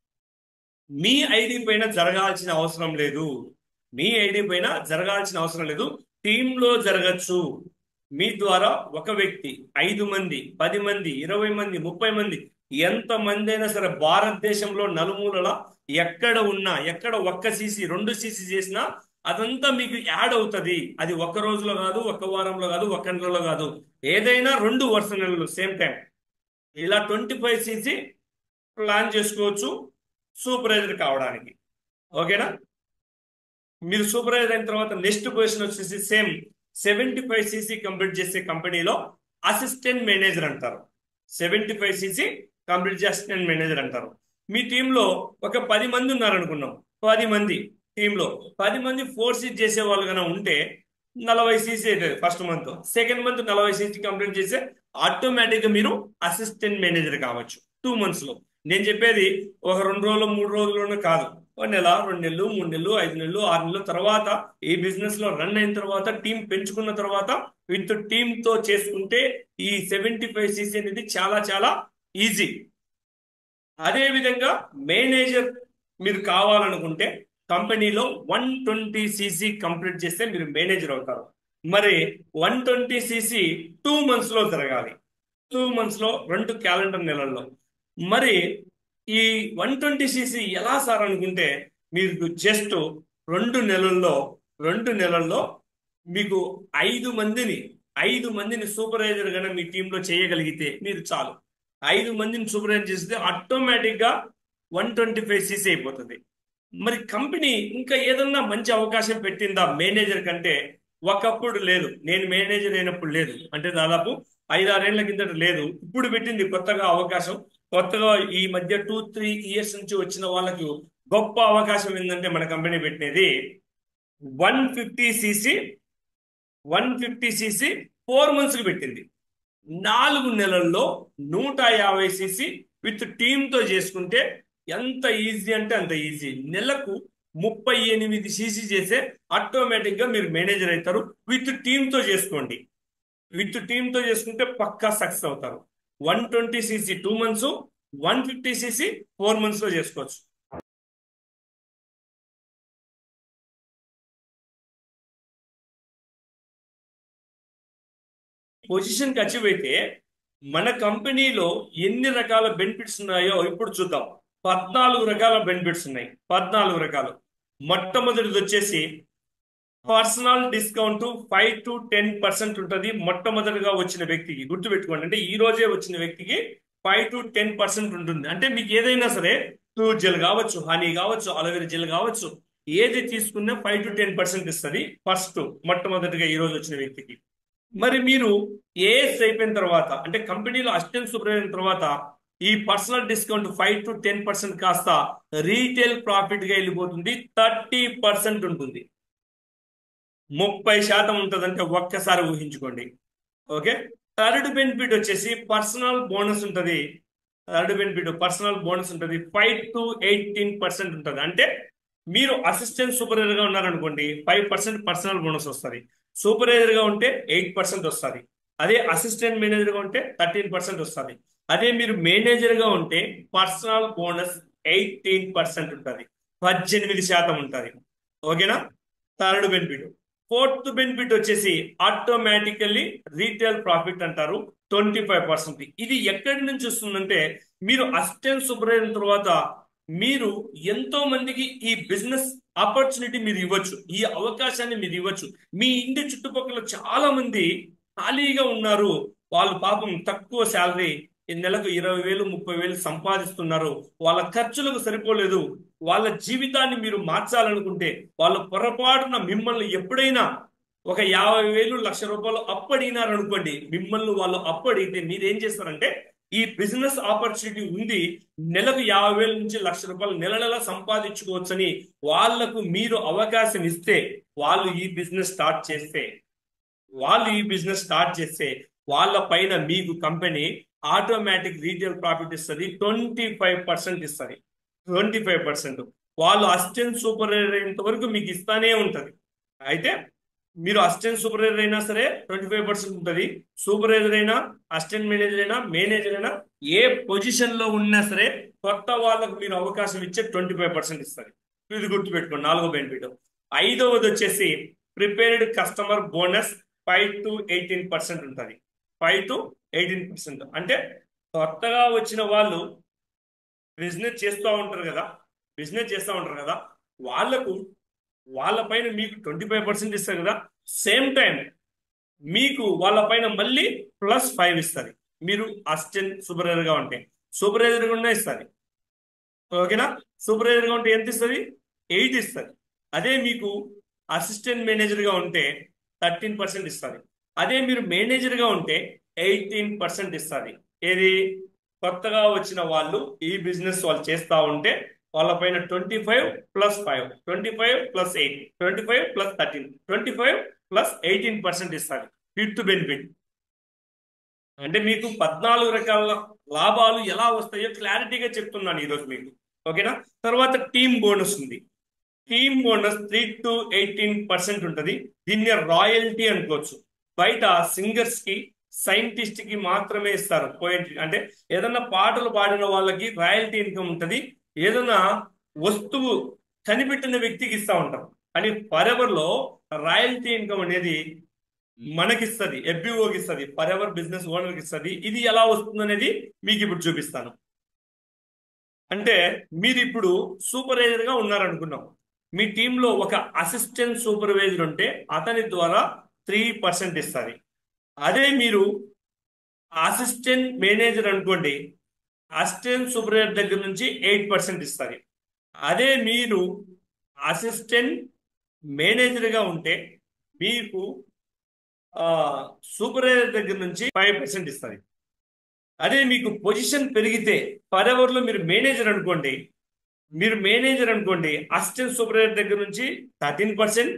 S1: మీ ఐడి పైన జరగాల్సిన అవసరం లేదు మీ ఐడి పైన జరగాల్సిన అవసరం లేదు టీంలో జరగచ్చు మీ ద్వారా ఒక వ్యక్తి ఐదు మంది పది మంది ఇరవై మంది ముప్పై మంది ఎంత మంది అయినా సరే భారతదేశంలో నలుమూలల ఎక్కడ ఉన్నా ఎక్కడ ఒక్క సీసీ రెండు సీసీ చేసినా అదంతా మీకు యాడ్ అవుతుంది అది ఒక రోజులో కాదు ఒక వారంలో కాదు ఒక నెలలో కాదు ఏదైనా రెండు వరుస నెలలు సేమ్ టైం ఇలా ట్వంటీ ఫైవ్ సీసీ ప్లాన్ చేసుకోవచ్చు సూపర్వైజర్ కావడానికి ఓకేనా మీరు సూపర్వైజర్ అయిన తర్వాత నెక్స్ట్ పొజిషన్ వచ్చేసి same seventy five CC complete చేసే కంపెనీలో అసిస్టెంట్ మేనేజర్ అంటారు సెవెంటీ ఫైవ్ సీసీ కంప్లీట్ చేసే అసిస్టెంట్ మేనేజర్ అంటారు మీ టీంలో ఒక పది మంది ఉన్నారు అనుకున్నాం పది మంది టీంలో పది మంది ఫోర్ సీట్ చేసే వాళ్ళు కనుక ఉంటే నలభై సీసీ అవుతుంది ఫస్ట్ మంత్ సెకండ్ మంత్ నలభై సీసీ కంప్లీట్ చేస్తే ఆటోమేటిక్ గా మీరు అసిస్టెంట్ మేనేజర్ కావచ్చు టూ మంత్స్ లో నేను చెప్పేది ఒక రెండు రోజులు మూడు రోజుల్లోనే కాదు ఒక నెల రెండు నెలలు మూడు నెలలు ఐదు నెలలు ఆరు నెలల తర్వాత ఈ బిజినెస్ లో రన్ అయిన తర్వాత టీం పెంచుకున్న తర్వాత విత్ టీమ్ తో చేసుకుంటే ఈ సెవెంటీ ఫైవ్ సీసీ అనేది చాలా చాలా ఈజీ అదే విధంగా మేనేజర్ మీరు కావాలనుకుంటే కంపెనీలో వన్ ట్వంటీ సీసీ కంప్లీట్ చేస్తే మీరు మేనేజర్ అవుతారు మరి one twenty CC two months లో జరగాలి టూ మంత్స్ లో రెండు క్యాలెండర్ నెలల్లో మరి ఈ వన్ ట్వంటీ సీసీ ఎలా సార్ అనుకుంటే మీకు జస్ట్ రెండు నెలల్లో రెండు నెలల్లో మీకు ఐదు మందిని ఐదు మందిని సూపర్వైజర్ గా మీ టీంలో చేయగలిగితే మీరు చాలు ఐదు మందిని సూపర్వైజర్ చేస్తే ఆటోమేటిక్ గా వన్ ట్వంటీ ఫైవ్ సీసీ అయిపోతుంది మరి కంపెనీ ఇంకా ఏదన్నా మంచి అవకాశం పెట్టిందా మేనేజర్ కంటే ఒకప్పుడు లేదు నేను మేనేజర్ అయినప్పుడు లేదు అంటే దాదాపు ఐదారేళ్ల కిందట లేదు ఇప్పుడు పెట్టింది కొత్తగా అవకాశం కొత్తగా ఈ మధ్య టూ త్రీ ఇయర్స్ నుంచి వచ్చిన వాళ్ళకి గొప్ప అవకాశం ఏంటంటే మన కంపెనీ పెట్టినది one fifty CC one fifty CC four months కి పెట్టింది నాలుగు నెలల్లో నూట యాభై సీసీ విత్ టీమ్ తో చేసుకుంటే ఎంత ఈజీ అంటే అంత ఈజీ నెలకు ముప్పై ఎనిమిది సీసీ చేసే ఆటోమేటిక్ గా మీరు మేనేజర్ అవుతారు విత్ టీమ్ తో చేసుకోండి విత్ టీమ్ తో చేసుకుంటే పక్కా సక్సెస్ అవుతారు one twenty CC two months one fifty CC four months లో చేసుకోవచ్చు పొజిషన్ కి అచీవ్ అయితే మన కంపెనీలో ఎన్ని రకాల బెనిఫిట్స్ ఉన్నాయో ఇప్పుడు చూద్దాం పద్నాలుగు రకాల బెనిఫిట్స్ ఉన్నాయి పద్నాలుగు రకాలు మొట్టమొదటిది వచ్చేసి personal discount five to ten percent ఉంటుంది మొట్టమొదటిగా వచ్చిన వ్యక్తికి గుర్తుపెట్టుకోండి అంటే ఈ రోజే వచ్చిన వ్యక్తికి ఫైవ్ టు టెన్ పర్సెంట్ ఉంటుంది అంటే మీకు ఏదైనా సరే ఫ్రూట్ జెల్ కావచ్చు హనీ కావచ్చు అలోవెరా జెల్ కావచ్చు ఏది తీసుకున్నా ఫైవ్ టు టెన్ పర్సెంట్ ఇస్తుంది ఫస్ట్ మొట్టమొదటిగా ఈ రోజు వచ్చిన వ్యక్తికి మరి మీరు ఏఎస్ అయిపోయిన తర్వాత అంటే కంపెనీలో అసిస్టెంట్ సూపర్వైజర్ అయిన తర్వాత ఈ personal discount five to ten percent కాస్త రీటైల్ ప్రాఫిట్ గా వెళ్ళిపోతుంది థర్టీ పర్సెంట్ ఉంటుంది ముప్పై శాతం ఉంటుందంటే ఒక్కసారి ఊహించుకోండి ఓకే థర్డ్ బెనిఫిట్ వచ్చేసి పర్సనల్ బోనస్ ఉంటుంది థర్డ్ బెనిఫిట్ పర్సనల్ బోనస్ ఉంటుంది ఫైవ్ టు ఎయిటీన్ పర్సెంట్ ఉంటుంది అంటే మీరు అసిస్టెంట్ సూపర్వైజర్ గా ఉన్నారనుకోండి ఫైవ్ పర్సెంట్ పర్సనల్ బోనస్ వస్తుంది సూపర్వైజర్ గా ఉంటే ఎయిట్ పర్సెంట్ వస్తుంది అదే అసిస్టెంట్ మేనేజర్ గా ఉంటే థర్టీన్ పర్సెంట్ వస్తుంది అదే మీరు మేనేజర్ గా ఉంటే పర్సనల్ బోనస్ ఎయిటీన్ పర్సెంట్ ఉంటుంది పద్దెనిమిది శాతం ఉంటుంది ఓకేనా థర్డ్ బెనిఫిట్ ఫోర్త్ బెనిఫిట్ వచ్చేసి ఆటోమేటికల్లీ రీటైల్ ప్రాఫిట్ అంటారు ట్వంటీ ఫైవ్ పర్సెంట్ ఇది ఎక్కడి నుంచి వస్తుందంటే మీరు అసిస్టెంట్ సూపర్వైజర్ తర్వాత మీరు ఎంతో మందికి ఈ బిజినెస్ ఆపర్చునిటీ మీరు ఇవ్వచ్చు ఈ అవకాశాన్ని మీరు ఇవ్వచ్చు మీ ఇంటి చుట్టుపక్కల చాలా మంది ఖాళీగా ఉన్నారు వాళ్ళు పాపం తక్కువ శాలరీ ఈ నెలకు ఇరవై వేలు ముప్పై వేలు సంపాదిస్తున్నారు వాళ్ళ ఖర్చులకు సరిపోలేదు వాళ్ళ జీవితాన్ని మీరు మార్చాలనుకుంటే వాళ్ళ పొరపాటున మిమ్మల్ని ఎప్పుడైనా ఒక యాభై వేలు లక్ష రూపాయలు అప్పడినారనుకోండి మిమ్మల్ని వాళ్ళు అప్పడిగితే మీరేం చేస్తారంటే ఈ బిజినెస్ ఆపర్చునిటీ ఉంది నెలకు యాభై వేల నుంచి లక్ష రూపాయలు నెల నెల సంపాదించుకోవచ్చని వాళ్లకు మీరు అవకాశం ఇస్తే వాళ్ళు ఈ బిజినెస్ స్టార్ట్ చేస్తే వాళ్ళు ఈ బిజినెస్ స్టార్ట్ చేస్తే వాళ్ళ పైన మీకు కంపెనీ ఆటోమేటిక్ రీటైల్ ప్రాఫిట్ ఇస్తుంది ట్వంటీ ఫైవ్ పర్సెంట్ ఇస్తుంది ట్వంటీ ఫైవ్ పర్సెంట్ వాళ్ళు అసిస్టెంట్ సూపర్వైజర్ అయినంత వరకు మీకు ఇస్తానే ఉంటుంది అయితే మీరు అసిస్టెంట్ సూపర్వైజర్ అయినా సరే ట్వంటీ ఫైవ్ పర్సెంట్ ఉంటుంది సూపర్వైజర్ అయినా అసిస్టెంట్ మేనేజర్ అయినా మేనేజర్ అయినా ఏ పొజిషన్ లో ఉన్నా సరే కొత్త వాళ్ళకు మీరు అవకాశం ఇచ్చే ట్వంటీ ఫైవ్ పర్సెంట్ ఇస్తారు ఇది గుర్తుపెట్టుకోండి నాలుగో బెనిఫిట్ ఐదవది వచ్చేసి prepared customer bonus five to eighteen percent ఉంటుంది ఫైవ్ టు ఎయిటీన్ పర్సెంట్ అంటే కొత్తగా వచ్చిన వాళ్ళు బిజినెస్ చేస్తూ ఉంటారు కదా బిజినెస్ చేస్తూ ఉంటారు కదా వాళ్ళకు వాళ్ళ పైన మీకు ట్వంటీ ఫైవ్ పర్సెంట్ ఇస్తారు కదా సేమ్ టైం మీకు వాళ్ళ పైన మళ్ళీ ప్లస్ ఫైవ్ ఇస్తారు మీరు అసిస్టెంట్ సూపర్వైజర్ గా ఉంటే సూపర్వైజర్ కూడా ఇస్తారు ఓకేనా సూపర్వైజర్ గా ఉంటే ఎంత ఇస్తుంది ఎయిట్ ఇస్తుంది అదే మీకు అసిస్టెంట్ మేనేజర్ గా ఉంటే థర్టీన్ పర్సెంట్ ఇస్తుంది అదే మీరు మేనేజర్ గా ఉంటే ఎయిటీన్ పర్సెంట్ ఇస్తుంది ఏది కొత్తగా వచ్చిన వాళ్ళు ఈ బిజినెస్ వాళ్ళు చేస్తా ఉంటే వాళ్ళ పైన twenty five plus five twenty five plus eight twenty five plus thirteen twenty five plus eighteen percent ఇస్తారు ఫిఫ్త్ బెనిఫిట్ అంటే మీకు పద్నాలుగు రకాల లాభాలు ఎలా వస్తాయో క్లారిటీగా చెప్తున్నాను ఈరోజు మీకు ఓకేనా తర్వాత టీమ్ బోనస్ ఉంది team bonus three two eighteen percent ఉంటుంది దీన్ని రాయల్టీ అనుకోవచ్చు బయట సింగర్స్ కి సైంటిస్ట్ కి మాత్రమే ఇస్తారు పోయిట్రీ అంటే ఏదన్నా పాటలు పాడిన వాళ్ళకి రాయల్టీ ఇన్కమ్ ఉంటుంది ఏదన్నా వస్తువు కనిపెట్టిన వ్యక్తికి ఇస్తా ఉంటాం కానీ ఫరెవర్ లో రాయల్టీ ఇన్కమ్ అనేది మనకిస్తుంది ఎఫ్బిఓకి ఇస్తుంది ఫరెవర్ బిజినెస్ ఓనర్కి ఇస్తుంది ఇది ఎలా వస్తుంది అనేది మీకు ఇప్పుడు చూపిస్తాను అంటే మీరు ఇప్పుడు సూపర్వైజర్ గా ఉన్నారనుకున్నాం మీ టీంలో ఒక అసిస్టెంట్ సూపర్వైజర్ ఉంటే అతని ద్వారా త్రీ పర్సెంట్ ఇస్తుంది అదే మీరు అసిస్టెంట్ మేనేజర్ అనుకోండి అసిస్టెంట్ సూపర్వైజర్ దగ్గర నుంచి ఎయిట్ పర్సెంట్ ఇస్తారు అదే మీరు అసిస్టెంట్ మేనేజర్గా ఉంటే మీకు సూపర్వైజర్ దగ్గర నుంచి ఫైవ్ పర్సెంట్ ఇస్తుంది అదే మీకు పొజిషన్ పెరిగితే ఫర్ లో మీరు మేనేజర్ అనుకోండి మీరు మేనేజర్ అనుకోండి అసిస్టెంట్ సూపర్వైజర్ దగ్గర నుంచి థర్టీన్ పర్సెంట్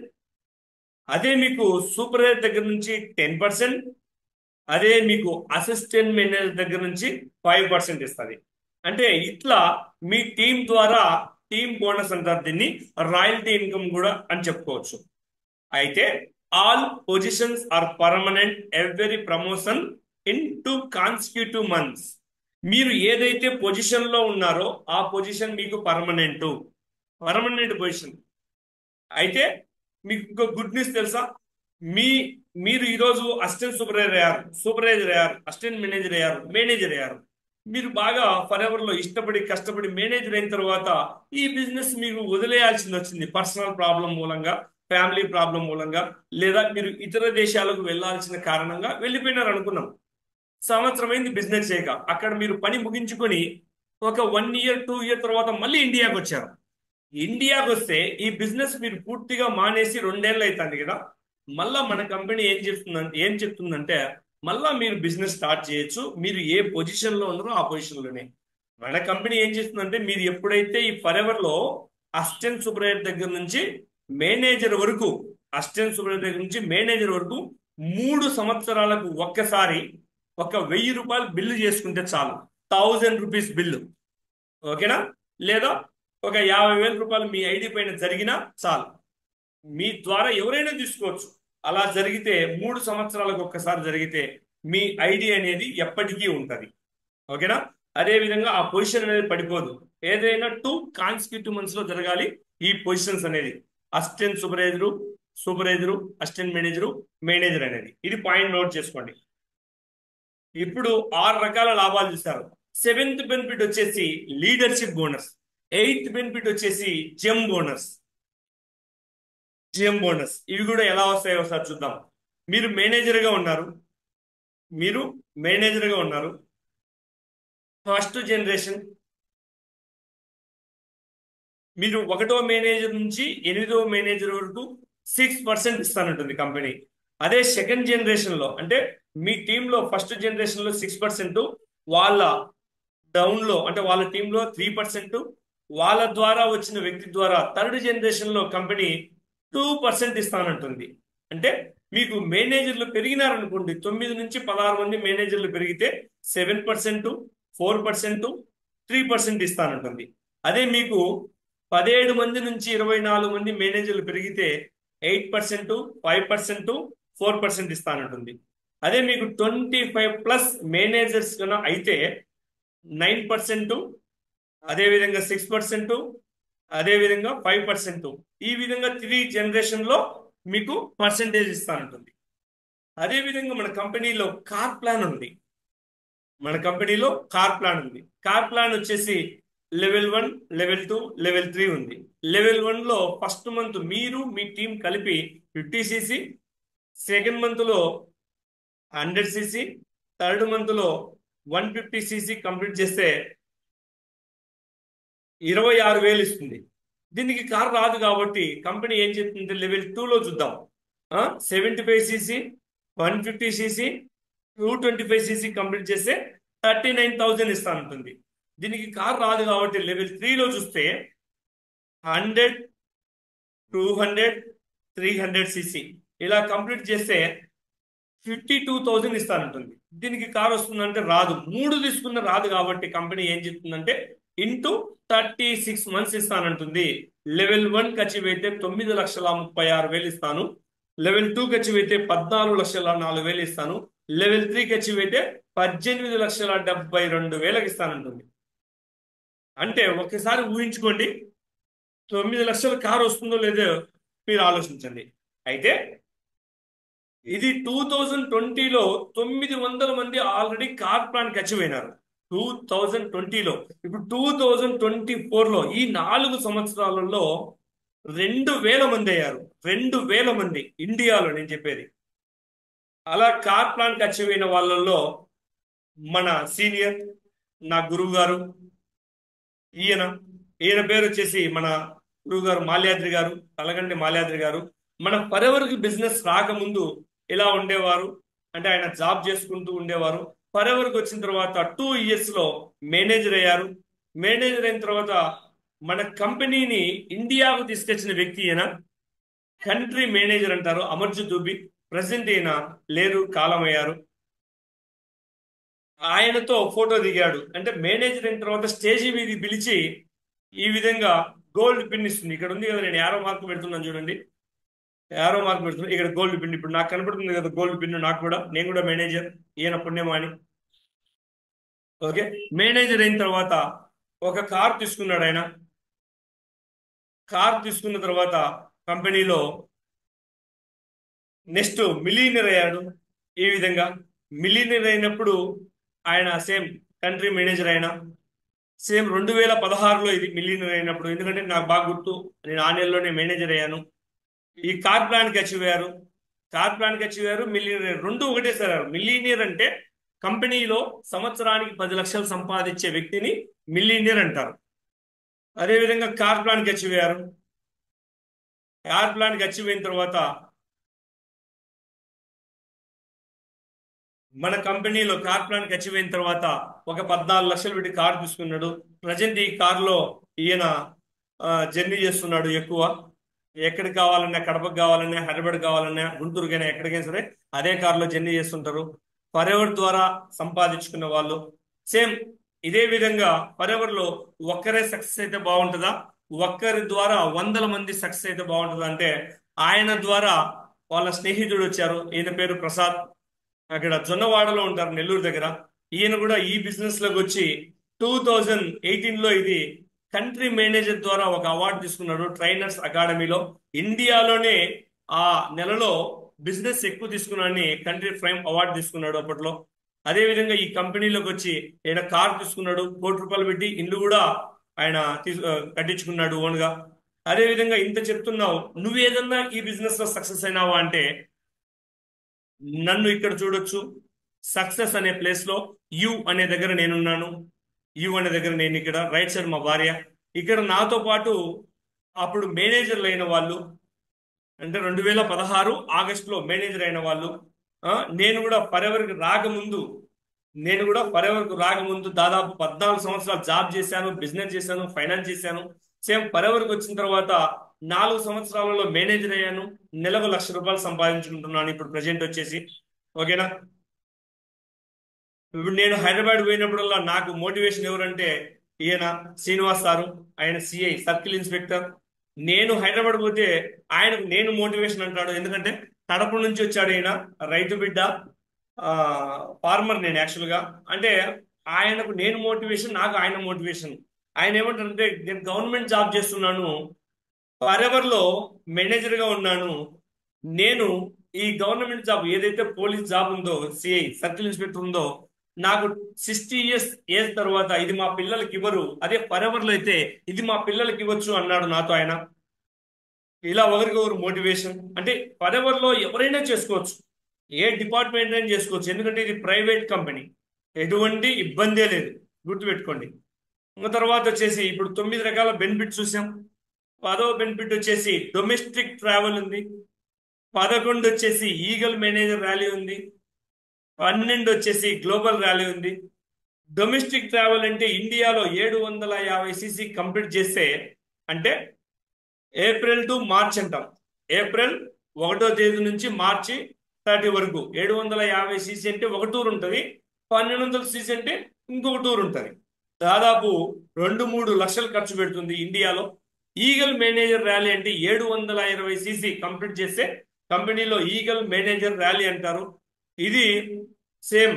S1: అదే మీకు సూపర్వైజర్ దగ్గర నుంచి టెన్ పర్సెంట్ అదే మీకు అసిస్టెంట్ మేనేజర్ దగ్గర నుంచి ఫైవ్ పర్సెంట్ ఇస్తుంది అంటే ఇట్లా మీ టీం ద్వారా టీమ్ బోనస్ అంటారు దీన్ని రాయల్టీ ఇన్కమ్ కూడా అని చెప్పుకోవచ్చు అయితే all positions are permanent every promotion in two constitutive months మీరు ఏదైతే పొజిషన్ లో ఉన్నారో ఆ పొజిషన్ మీకు పర్మనెంట్ పర్మనెంట్ పొజిషన్ అయితే మీకు ఇంకో గుడ్ న్యూస్ తెలుసా మీ మీరు ఈరోజు అసిస్టెంట్ సూపర్వైజర్ అయ్యారు సూపర్వైజర్ అయ్యారు అసిస్టెంట్ మేనేజర్ అయ్యారు మేనేజర్ అయ్యారు మీరు బాగా ఫర్ ఎవర్ లో ఇష్టపడి కష్టపడి మేనేజర్ అయిన తర్వాత ఈ బిజినెస్ మీకు వదిలేయాల్సింది వచ్చింది పర్సనల్ ప్రాబ్లం మూలంగా ఫ్యామిలీ ప్రాబ్లం మూలంగా లేదా మీరు ఇతర దేశాలకు వెళ్లాల్సిన కారణంగా వెళ్ళిపోయినారు అనుకున్నాం సంవత్సరం అయింది బిజినెస్ చేయక అక్కడ మీరు పని ముగించుకొని ఒక వన్ ఇయర్ టూ ఇయర్ తర్వాత మళ్ళీ ఇండియాకి వచ్చారు ఇండియాకి వస్తే ఈ బిజినెస్ మీరు పూర్తిగా మానేసి రెండేళ్ళు అవుతుంది కదా మళ్ళా మన కంపెనీ ఏం చెప్తుందంటే ఏం చెప్తుందంటే మళ్ళా మీరు బిజినెస్ స్టార్ట్ చేయొచ్చు మీరు ఏ పొజిషన్ లో ఉన్నారో ఆ పొజిషన్ లోనే మన కంపెనీ ఏం చేస్తుందంటే మీరు ఎప్పుడైతే ఈ ఫరెవర్ లో అసిస్టెంట్ సూపర్వైజర్ దగ్గర నుంచి మేనేజర్ వరకు అసిస్టెంట్ సూపర్వైజర్ దగ్గర నుంచి మేనేజర్ వరకు మూడు సంవత్సరాలకు ఒక్కసారి ఒక వెయ్యి రూపాయలు బిల్లు చేసుకుంటే చాలు థౌజండ్ రూపీస్ బిల్లు ఓకేనా లేదా ఒక యాభై వేల రూపాయలు మీ ఐడి పైన జరిగినా చాలు మీ ద్వారా ఎవరైనా తీసుకోవచ్చు అలా జరిగితే మూడు సంవత్సరాలకు ఒక్కసారి జరిగితే మీ ఐడి అనేది ఎప్పటికీ ఉంటుంది ఓకేనా అదే విధంగా ఆ పొజిషన్ అనేది పడిపోదు ఏదైనా టూ కాన్స్టిట్యూటివ్ మంత్స్ లో జరగాలి ఈ పొజిషన్స్ అనేది assistant supervisor supervisor assistant manager manager అనేది ఇది పాయింట్ నోట్ చేసుకోండి ఇప్పుడు ఆరు రకాల లాభాలు చూస్తారు సెవెంత్ బెనిఫిట్ వచ్చేసి లీడర్షిప్ బోనస్ ఎయిత్ బెనిఫిట్ వచ్చేసి జెమ్ బోనస్ జిఎం బోనస్ ఇవి కూడా ఎలా వస్తాయో ఒకసారి చూద్దాం మీరు మేనేజర్ గా ఉన్నారు మీరు మేనేజర్ గా ఉన్నారు ఫస్ట్ జనరేషన్ మీరు ఒకటో మేనేజర్ నుంచి ఎనిమిదో మేనేజర్ వరకు సిక్స్ పర్సెంట్ ఇస్తానంటుంది కంపెనీ అదే సెకండ్ జనరేషన్ లో అంటే మీ టీంలో ఫస్ట్ జనరేషన్ లో సిక్స్ పర్సెంట్ వాళ్ళ డౌన్ లో అంటే వాళ్ళ టీంలో త్రీ పర్సెంట్ వాళ్ళ ద్వారా వచ్చిన వ్యక్తి ద్వారా థర్డ్ జనరేషన్ లో కంపెనీ టూ పర్సెంట్ ఇస్తానంటుంది అంటే మీకు మేనేజర్లు పెరిగినారనుకోండి తొమ్మిది నుంచి పదహారు మంది మేనేజర్లు పెరిగితే seven percent four percent three percent ఇస్తానంటుంది అదే మీకు పదిహేడు మంది నుంచి ఇరవై నాలుగు మంది మేనేజర్లు పెరిగితే eight percent five percent four percent ఇస్తానంటుంది అదే మీకు ట్వంటీ ఫైవ్ ప్లస్ మేనేజర్స్ కన్నా అయితే నైన్ పర్సెంట్ అదేవిధంగా సిక్స్ పర్సెంట్ అదేవిధంగా ఫైవ్ పర్సెంట్ ఈ విధంగా త్రీ జనరేషన్ లో మీకు పర్సెంటేజ్ ఇస్తానంటుంది అదేవిధంగా మన కంపెనీలో కార్ ప్లాన్ ఉంది మన కంపెనీలో కార్ ప్లాన్ ఉంది కార్ ప్లాన్ వచ్చేసి level one level two level three ఉంది లెవెల్ వన్ లో ఫస్ట్ మంత్ మీరు మీ టీం కలిపి ఫిఫ్టీ సీసీ సెకండ్ మంత్ లో హండ్రెడ్ సీసీ థర్డ్ మంత్ లో వన్ ఫిఫ్టీ సీసీ కంప్లీట్ చేస్తే ఇరవై ఆరు వేలు ఇస్తుంది దీనికి కార్ రాదు కాబట్టి కంపెనీ ఏం చెప్తుంది లెవెల్ టూలో చూద్దాం seventy five CC one fifty CC two twenty five CC complete చేస్తే థర్టీ నైన్ థౌజండ్ ఇస్తానంటుంది దీనికి కార్ రాదు కాబట్టి లెవెల్ త్రీలో చూస్తే hundred two hundred three hundred CC ఇలా కంప్లీట్ చేస్తే ఫిఫ్టీ టూ థౌజండ్ ఇస్తానంటుంది దీనికి కార్ వస్తుందంటే రాదు మూడు తీసుకున్న రాదు కాబట్టి కంపెనీ ఏం చెప్తుందంటే ఇంటూ థర్టీ సిక్స్ మంత్స్ ఇస్తానంటుంది లెవెల్ వన్ అచీవ్ అయితే తొమ్మిది లక్షల ముప్పై ఆరు వేలు ఇస్తాను లెవెల్ టూకి అచీవ్ అయితే పద్నాలుగు లక్షల నాలుగు వేలు ఇస్తాను లెవెల్ త్రీకి అచీవ్ అయితే పద్దెనిమిది లక్షల డెబ్బై రెండు వేలకు ఇస్తానంటుంది అంటే ఒకసారి ఊహించుకోండి తొమ్మిది లక్షల కారు వస్తుందో లేదో మీరు ఆలోచించండి అయితే ఇది టూ థౌజండ్ ట్వంటీలో తొమ్మిది వందల మంది ఆల్రెడీ కార్ ప్లాన్కి అచీవ్ అయినారు టూ థౌజండ్ ట్వంటీలో ఇప్పుడు టూ థౌజండ్ ట్వంటీ ఫోర్లో ఈ నాలుగు సంవత్సరాలలో రెండు వేల మంది అయ్యారు రెండు వేల మంది ఇండియాలో నేను చెప్పేది అలా కార్ ప్లాన్కి అచీవ్ అయిన వాళ్ళల్లో మన సీనియర్ నా గురువు గారు ఈయన ఈయన పేరు వచ్చేసి మన గురువు గారు మాల్యాద్రి గారు తలగంటి మాల్యాద్రి గారు మన ఫరెవర్కి బిజినెస్ రాకముందు ఇలా ఉండేవారు అంటే ఆయన జాబ్ చేసుకుంటూ ఉండేవారు ఫరెవర్కి వచ్చిన తర్వాత టూ ఇయర్స్ లో మేనేజర్ అయ్యారు మేనేజర్ అయిన తర్వాత మన కంపెనీని ఇండియాకు తీసుకొచ్చిన వ్యక్తి ఈయన కంట్రీ మేనేజర్ అంటారు అమర్జు దుబి ప్రజెంట్ ఈయన లేరు కాలమయ్యారు ఆయనతో ఫోటో దిగాడు అంటే మేనేజర్ అయిన తర్వాత స్టేజీ మీద పిలిచి ఈ విధంగా గోల్డ్ పిన్ ఇస్తుంది ఇక్కడ ఉంది కదా నేను యారో మార్క్ పెడుతున్నాను చూడండి యారో మార్క్ పెడుతున్నాను ఇక్కడ గోల్డ్ పిన్ ఇప్పుడు నాకు కనపడుతుంది కదా గోల్డ్ పిన్ నాకు కూడా నేను కూడా మేనేజర్ ఈయన పుణ్యమాని ఓకే మేనేజర్ అయిన తర్వాత ఒక కార్ తీసుకున్నాడు ఆయన కార్ తీసుకున్న తర్వాత కంపెనీలో నెక్స్ట్ మిలీనియర్ అయ్యాడు ఈ విధంగా మిలీనియర్ అయినప్పుడు ఆయన సేమ్ కంట్రీ మేనేజర్ అయినా సేమ్ రెండు వేల పదహారులో ఇది మిలీనియర్ అయినప్పుడు ఎందుకంటే నాకు బాగా గుర్తు నేను ఆ నెలలోనే మేనేజర్ అయ్యాను ఈ కార్ ప్లాన్కి అచీవ్ అయ్యారు కార్ ప్లాన్కి అచీవ్ అయ్యారు మిలీనియర్ రెండు ఒకటేసారి అయ్యారు మిలీనియర్ అంటే కంపెనీలో సంవత్సరానికి పది లక్షలు సంపాదించే వ్యక్తిని మిలీనియర్ అంటారు అదేవిధంగా కార్ ప్లాన్కి అచీవ్ అయ్యారు కార్ ప్లాన్కి అచీవ్ అయిన తర్వాత మన కంపెనీలో కార్ ప్లాన్కి అచీవ్ అయిన తర్వాత ఒక పద్నాలుగు లక్షలు పెట్టి కార్ తీసుకున్నాడు ప్రజెంట్ ఈ కార్లో ఈయన జర్నీ చేస్తున్నాడు ఎక్కువ ఎక్కడికి కావాలన్నా కడపకు కావాలన్నా హైదరాబాద్ కావాలన్నా గుంటూరుకైనా ఎక్కడికైనా సరే అదే కార్లో జర్నీ చేస్తుంటారు ఫరెవర్ ద్వారా సంపాదించుకున్న వాళ్ళు సేమ్ ఇదే విధంగా ఫరెవర్ లో ఒక్కరే సక్సెస్ అయితే బాగుంటుందా ఒక్కరి ద్వారా వందల మంది సక్సెస్ అయితే బాగుంటుందా అంటే ఆయన ద్వారా వాళ్ళ స్నేహితుడు వచ్చారు ఈయన పేరు ప్రసాద్ అక్కడ జొన్నవాడలో ఉంటారు నెల్లూరు దగ్గర ఈయన కూడా ఈ బిజినెస్ లోకి వచ్చి టూ థౌజండ్ ఎయిటీన్ లో ఇది కంట్రీ మేనేజర్ ద్వారా ఒక అవార్డు తీసుకున్నాడు ట్రైనర్స్ అకాడమీలో ఇండియాలోనే ఆ నెలలో బిజినెస్ ఎక్కువ తీసుకున్నాడని కంట్రీ ఫ్రైమ్ అవార్డు తీసుకున్నాడు అప్పట్లో అదే విధంగా ఈ కంపెనీలోకి వచ్చి ఆయన కార్ తీసుకున్నాడు కోటి రూపాయలు పెట్టి ఇల్లు కూడా ఆయన తీసు కట్టించుకున్నాడు ఓన్ గా అదే విధంగా ఇంత చెప్తున్నావు నువ్వేదన్నా ఈ బిజినెస్ లో సక్సెస్ అయినావా అంటే నన్ను ఇక్కడ చూడొచ్చు సక్సెస్ అనే ప్లేస్ లో యు అనే దగ్గర నేనున్నాను యు అనే దగ్గర నేను ఇక్కడ రైట్ సైడ్ మా భార్య ఇక్కడ నాతో పాటు అప్పుడు మేనేజర్లు అయిన వాళ్ళు అంటే రెండు వేల పదహారు ఆగస్టులో మేనేజర్ అయిన వాళ్ళు నేను కూడా ఫరెవర్కి రాకముందు నేను కూడా ఫరెవర్కు రాకముందు దాదాపు పద్నాలుగు సంవత్సరాలు జాబ్ చేశాను బిజినెస్ చేశాను ఫైనాన్స్ చేశాను సేమ్ ఫరెవర్కి వచ్చిన తర్వాత నాలుగు సంవత్సరాలలో మేనేజర్ అయ్యాను నెలకు లక్ష రూపాయలు సంపాదించుకుంటున్నాను ఇప్పుడు ప్రజెంట్ వచ్చేసి ఓకేనా ఇప్పుడు నేను హైదరాబాద్ పోయినప్పుడల్లా నాకు మోటివేషన్ ఎవరంటే ఈయన శ్రీనివాస్ సారు ఆయన సిఐ సర్కిల్ ఇన్స్పెక్టర్ నేను హైదరాబాద్ పోతే ఆయనకు నేను మోటివేషన్ అంటాడు ఎందుకంటే కడప నుంచి వచ్చాడు ఈయన రైతు బిడ్డ ఫార్మర్ నేను యాక్చువల్గా అంటే ఆయనకు నేను మోటివేషన్ నాకు ఆయన మోటివేషన్ ఆయన ఏమంటారంటే నేను గవర్నమెంట్ జాబ్ చేస్తున్నాను ఫరెవర్ లో మేనేజర్ గా ఉన్నాను నేను ఈ గవర్నమెంట్ జాబ్ ఏదైతే పోలీస్ జాబ్ ఉందో సిఐ సర్కిల్ ఇన్స్పెక్టర్ ఉందో నాకు సిక్స్టీ ఇయర్స్ ఏజ్ తర్వాత ఇది మా పిల్లలకి ఇవ్వరు అదే ఫరెవర్ లో అయితే ఇది మా పిల్లలకి ఇవ్వచ్చు అన్నాడు నాతో ఆయన ఇలా ఒకరికొకరు మోటివేషన్ అంటే ఫరెవర్ లో ఎవరైనా చేసుకోవచ్చు ఏ డిపార్ట్మెంట్ అయినా చేసుకోవచ్చు ఎందుకంటే ఇది ప్రైవేట్ కంపెనీ ఎటువంటి ఇబ్బందే లేదు గుర్తుపెట్టుకోండి ఇంకా తర్వాత వచ్చేసి ఇప్పుడు తొమ్మిది రకాల బెనిఫిట్ చూసాం పదవ బెనిఫిట్ వచ్చేసి డొమెస్టిక్ ట్రావెల్ ఉంది పదకొండు వచ్చేసి ఈగల్ మేనేజర్ ర్యాలీ ఉంది పన్నెండు వచ్చేసి గ్లోబల్ ర్యాలీ ఉంది డొమెస్టిక్ ట్రావెల్ అంటే ఇండియాలో ఏడు వందల యాభై సీసీ కంప్లీట్ చేస్తే అంటే ఏప్రిల్ టు మార్చ్ అంటాం ఏప్రిల్ ఒకటో తేదీ నుంచి మార్చి థర్టీ వరకు ఏడు వందల యాభై సీసీ అంటే ఒక టూర్ ఉంటుంది పన్నెండు వందల సీసీ అంటే ఇంకొక టూర్ ఉంటుంది దాదాపు రెండు మూడు లక్షలు ఖర్చు పెడుతుంది ఇండియాలో ఈగల్ మేనేజర్ ర్యాలీ అంటే ఏడు వందల ఇరవై సీసీ కంప్లీట్ చేస్తే కంపెనీలో ఈగల్ మేనేజర్ ర్యాలీ అంటారు ఇది సేమ్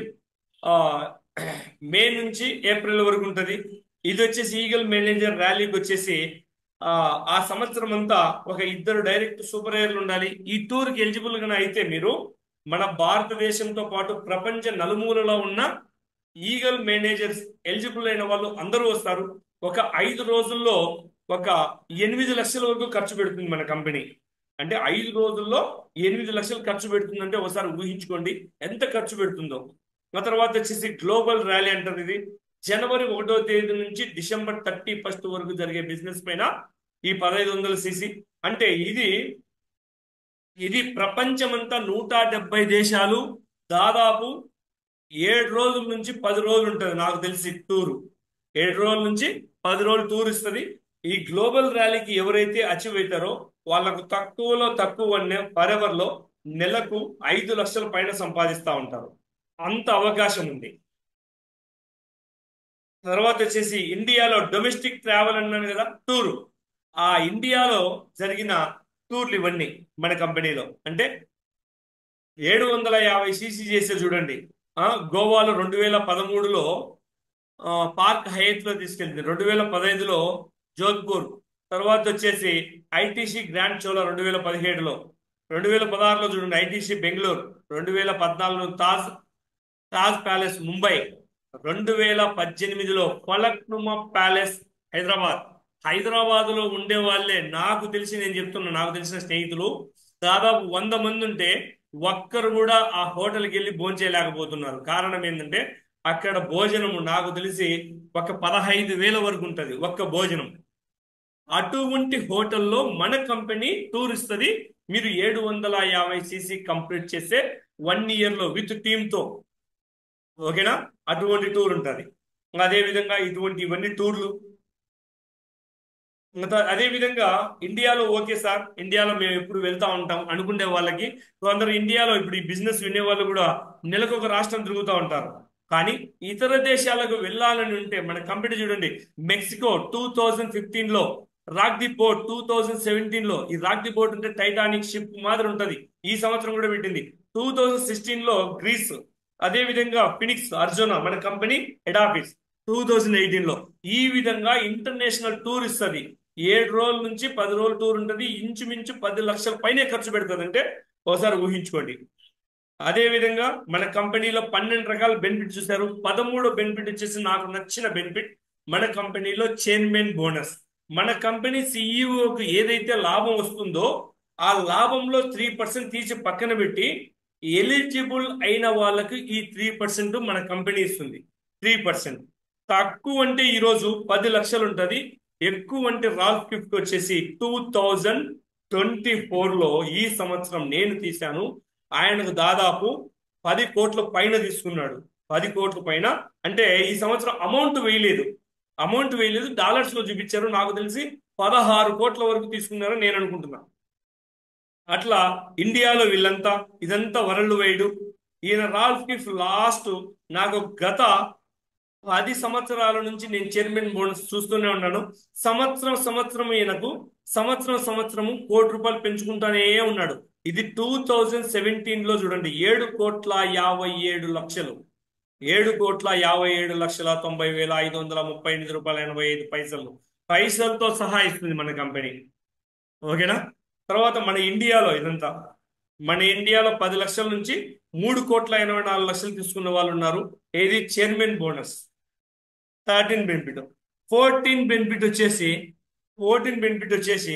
S1: మే నుంచి ఏప్రిల్ వరకు ఉంటుంది ఇది వచ్చేసి ఈగల్ మేనేజర్ ర్యాలీకి వచ్చేసి ఆ ఆ సంవత్సరం అంతా ఒక ఇద్దరు డైరెక్ట్ సూపర్వైజర్లు ఉండాలి ఈ టూర్కి ఎలిజిబుల్ గా అయితే మీరు మన భారతదేశంతో పాటు ప్రపంచ నలుమూలలో ఉన్న ఈగల్ మేనేజర్స్ ఎలిజిబుల్ అయిన వాళ్ళు అందరూ వస్తారు ఒక ఐదు రోజుల్లో ఒక ఎనిమిది లక్షల వరకు ఖర్చు పెడుతుంది మన కంపెనీ అంటే ఐదు రోజుల్లో ఎనిమిది లక్షలు ఖర్చు పెడుతుందంటే ఒకసారి ఊహించుకోండి ఎంత ఖర్చు పెడుతుందో ఆ తర్వాత వచ్చేసి గ్లోబల్ ర్యాలీ అంటారు ఇది జనవరి ఒకటో తేదీ నుంచి డిసెంబర్ థర్టీ ఫస్ట్ వరకు జరిగే బిజినెస్ పైన ఈ పదహైదు వందల సీసీ అంటే ఇది ఇది ప్రపంచమంతా నూట డెబ్బై దేశాలు దాదాపు ఏడు రోజుల నుంచి పది రోజులు ఉంటుంది నాకు తెలిసి టూరు ఏడు రోజుల నుంచి పది రోజులు టూర్ ఇస్తుంది ఈ గ్లోబల్ ర్యాలీకి ఎవరైతే అచీవ్ అవుతారో వాళ్ళకు తక్కువలో తక్కువ ఫరెవర్ లో నెలకు ఐదు లక్షల పైన సంపాదిస్తూ ఉంటారు అంత అవకాశం ఉంది తర్వాత వచ్చేసి ఇండియాలో డొమెస్టిక్ ట్రావెల్ అన్నాను కదా టూర్ ఆ ఇండియాలో జరిగిన టూర్లు ఇవన్నీ మన కంపెనీలో అంటే ఏడు వందల యాభై సీసీ చేసే చూడండి ఆ గోవాలో రెండు వేల పదమూడులో ఆ, పార్క్ హయత్ లో తీసుకెళ్ళింది రెండు వేల పదహైదులో జోధ్పూర్ తర్వాత వచ్చేసి ఐటీసీ గ్రాండ్ చోలా రెండు వేల పదిహేడులో రెండు వేల పదహారులో చూడండి ఐటీసీ బెంగళూరు రెండు వేల పద్నాలుగులో తాజ్ తాజ్ ప్యాలెస్ ముంబై రెండు వేల పద్దెనిమిదిలో ఫలక్నుమా ప్యాలెస్ హైదరాబాద్ హైదరాబాద్ లో ఉండే వాళ్ళే నాకు తెలిసి నేను చెప్తున్నా నాకు తెలిసిన స్నేహితులు దాదాపు వంద మంది ఉంటే ఒక్కరు కూడా ఆ హోటల్కి వెళ్ళి భోంచేయలేకపోతున్నారు కారణం ఏంటంటే అక్కడ భోజనం నాకు తెలిసి ఒక పదహైదు వేల వరకు ఉంటది ఒక్క భోజనం అటువంటి హోటల్లో మన కంపెనీ టూర్ ఇస్తుంది మీరు ఏడు వందల యాభై సీసీ కంప్లీట్ చేస్తే వన్ ఇయర్ లో విత్ టీమ్ తో ఓకేనా అటువంటి టూర్ ఉంటుంది అదే విధంగా ఇటువంటి ఇవన్నీ టూర్లు ఇంకా అదే విధంగా ఇండియాలో ఓకే సార్ ఇండియాలో మేము ఎప్పుడు వెళ్తా ఉంటాం అనుకునే వాళ్ళకి కొందరు ఇండియాలో ఇప్పుడు ఈ బిజినెస్ వినే వాళ్ళు కూడా నెలకు ఒక రాష్ట్రం తిరుగుతూ ఉంటారు కానీ ఇతర దేశాలకు వెళ్ళాలని ఉంటే మన కంపెనీ చూడండి మెక్సికో టూ థౌజండ్ ఫిఫ్టీన్ లో rock the port two thousand seventeen లో ఈ రాక్ ది పోర్ట్ అంటే టైటానిక్ షిప్ మాదిరి ఉంటది ఈ సంవత్సరం కూడా పెట్టింది టూ థౌజండ్ సిక్స్టీన్ లో గ్రీస్ అదే విధంగా ఫినిక్స్ అర్జునా మన company head office two thousand eighteen లో ఈ విధంగా ఇంటర్నేషనల్ టూర్ ఇస్తుంది ఏడు రోజుల నుంచి పది రోజుల టూర్ ఉంటుంది ఇంచుమించు పది లక్షల పైనే ఖర్చు పెడుతుంది అంటే ఒకసారి ఊహించుకోండి అదే విధంగా మన కంపెనీలో పన్నెండు రకాల బెనిఫిట్ చూశారు పదమూడో బెనిఫిట్ వచ్చేసి నాకు నచ్చిన బెనిఫిట్ మన కంపెనీలో చైర్మన్ బోనస్ మన కంపెనీ సిఇఓకి ఏదైతే లాభం వస్తుందో ఆ లాభంలో త్రీ పర్సెంట్ తీసి పక్కన పెట్టి ఎలిజిబుల్ అయిన వాళ్ళకి ఈ త్రీ పర్సెంట్ మన కంపెనీ ఇస్తుంది త్రీ పర్సెంట్ తక్కువ అంటే ఈరోజు పది లక్షలు ఉంటుంది ఎక్కువ అంటే రాల్ఫ్ గిఫ్ట్ వచ్చేసి టూ థౌజండ్ ట్వంటీ లో ఈ సంవత్సరం నేను తీశాను ఆయనకు దాదాపు పది కోట్ల పైన తీసుకున్నాడు పది కోట్ల పైన అంటే ఈ సంవత్సరం అమౌంట్ వేయలేదు అమౌంట్ వేయలేదు డాలర్స్ లో చూపించారు నాకు తెలిసి పదహారు కోట్ల వరకు తీసుకున్నారని నేను అనుకుంటున్నా అట్లా ఇండియాలో వీళ్ళంతా ఇదంతా వరల్డ్ వైడ్ ఈయన రాల్ఫ్ కిఫ్ లాస్ట్ నాకు గత పది సంవత్సరాల నుంచి నేను చైర్మన్ బోనస్ చూస్తూనే ఉన్నాను సంవత్సరం సంవత్సరం ఈయనకు సంవత్సరం సంవత్సరము కోటి రూపాయలు పెంచుకుంటానే ఉన్నాడు ఇది టూ థౌజండ్ సెవెంటీన్ లో చూడండి ఏడు కోట్ల యాభై ఏడు లక్షలు ఏడు కోట్ల యాభై ఏడు లక్షల తొంభై వేల ఐదు వందల ముప్పై ఎనిమిది రూపాయల ఎనభై ఐదు పైసలు పైసలతో సహా ఇస్తుంది మన కంపెనీ ఓకేనా తర్వాత మన ఇండియాలో ఇదంతా మన ఇండియాలో పది లక్షల నుంచి మూడు కోట్ల ఎనభై నాలుగు లక్షలు తీసుకున్న వాళ్ళు ఉన్నారు ఏది chairman bonus thirteen benefit fourteen benefit వచ్చేసి ఫోర్టీన్ బెనిఫిట్ వచ్చేసి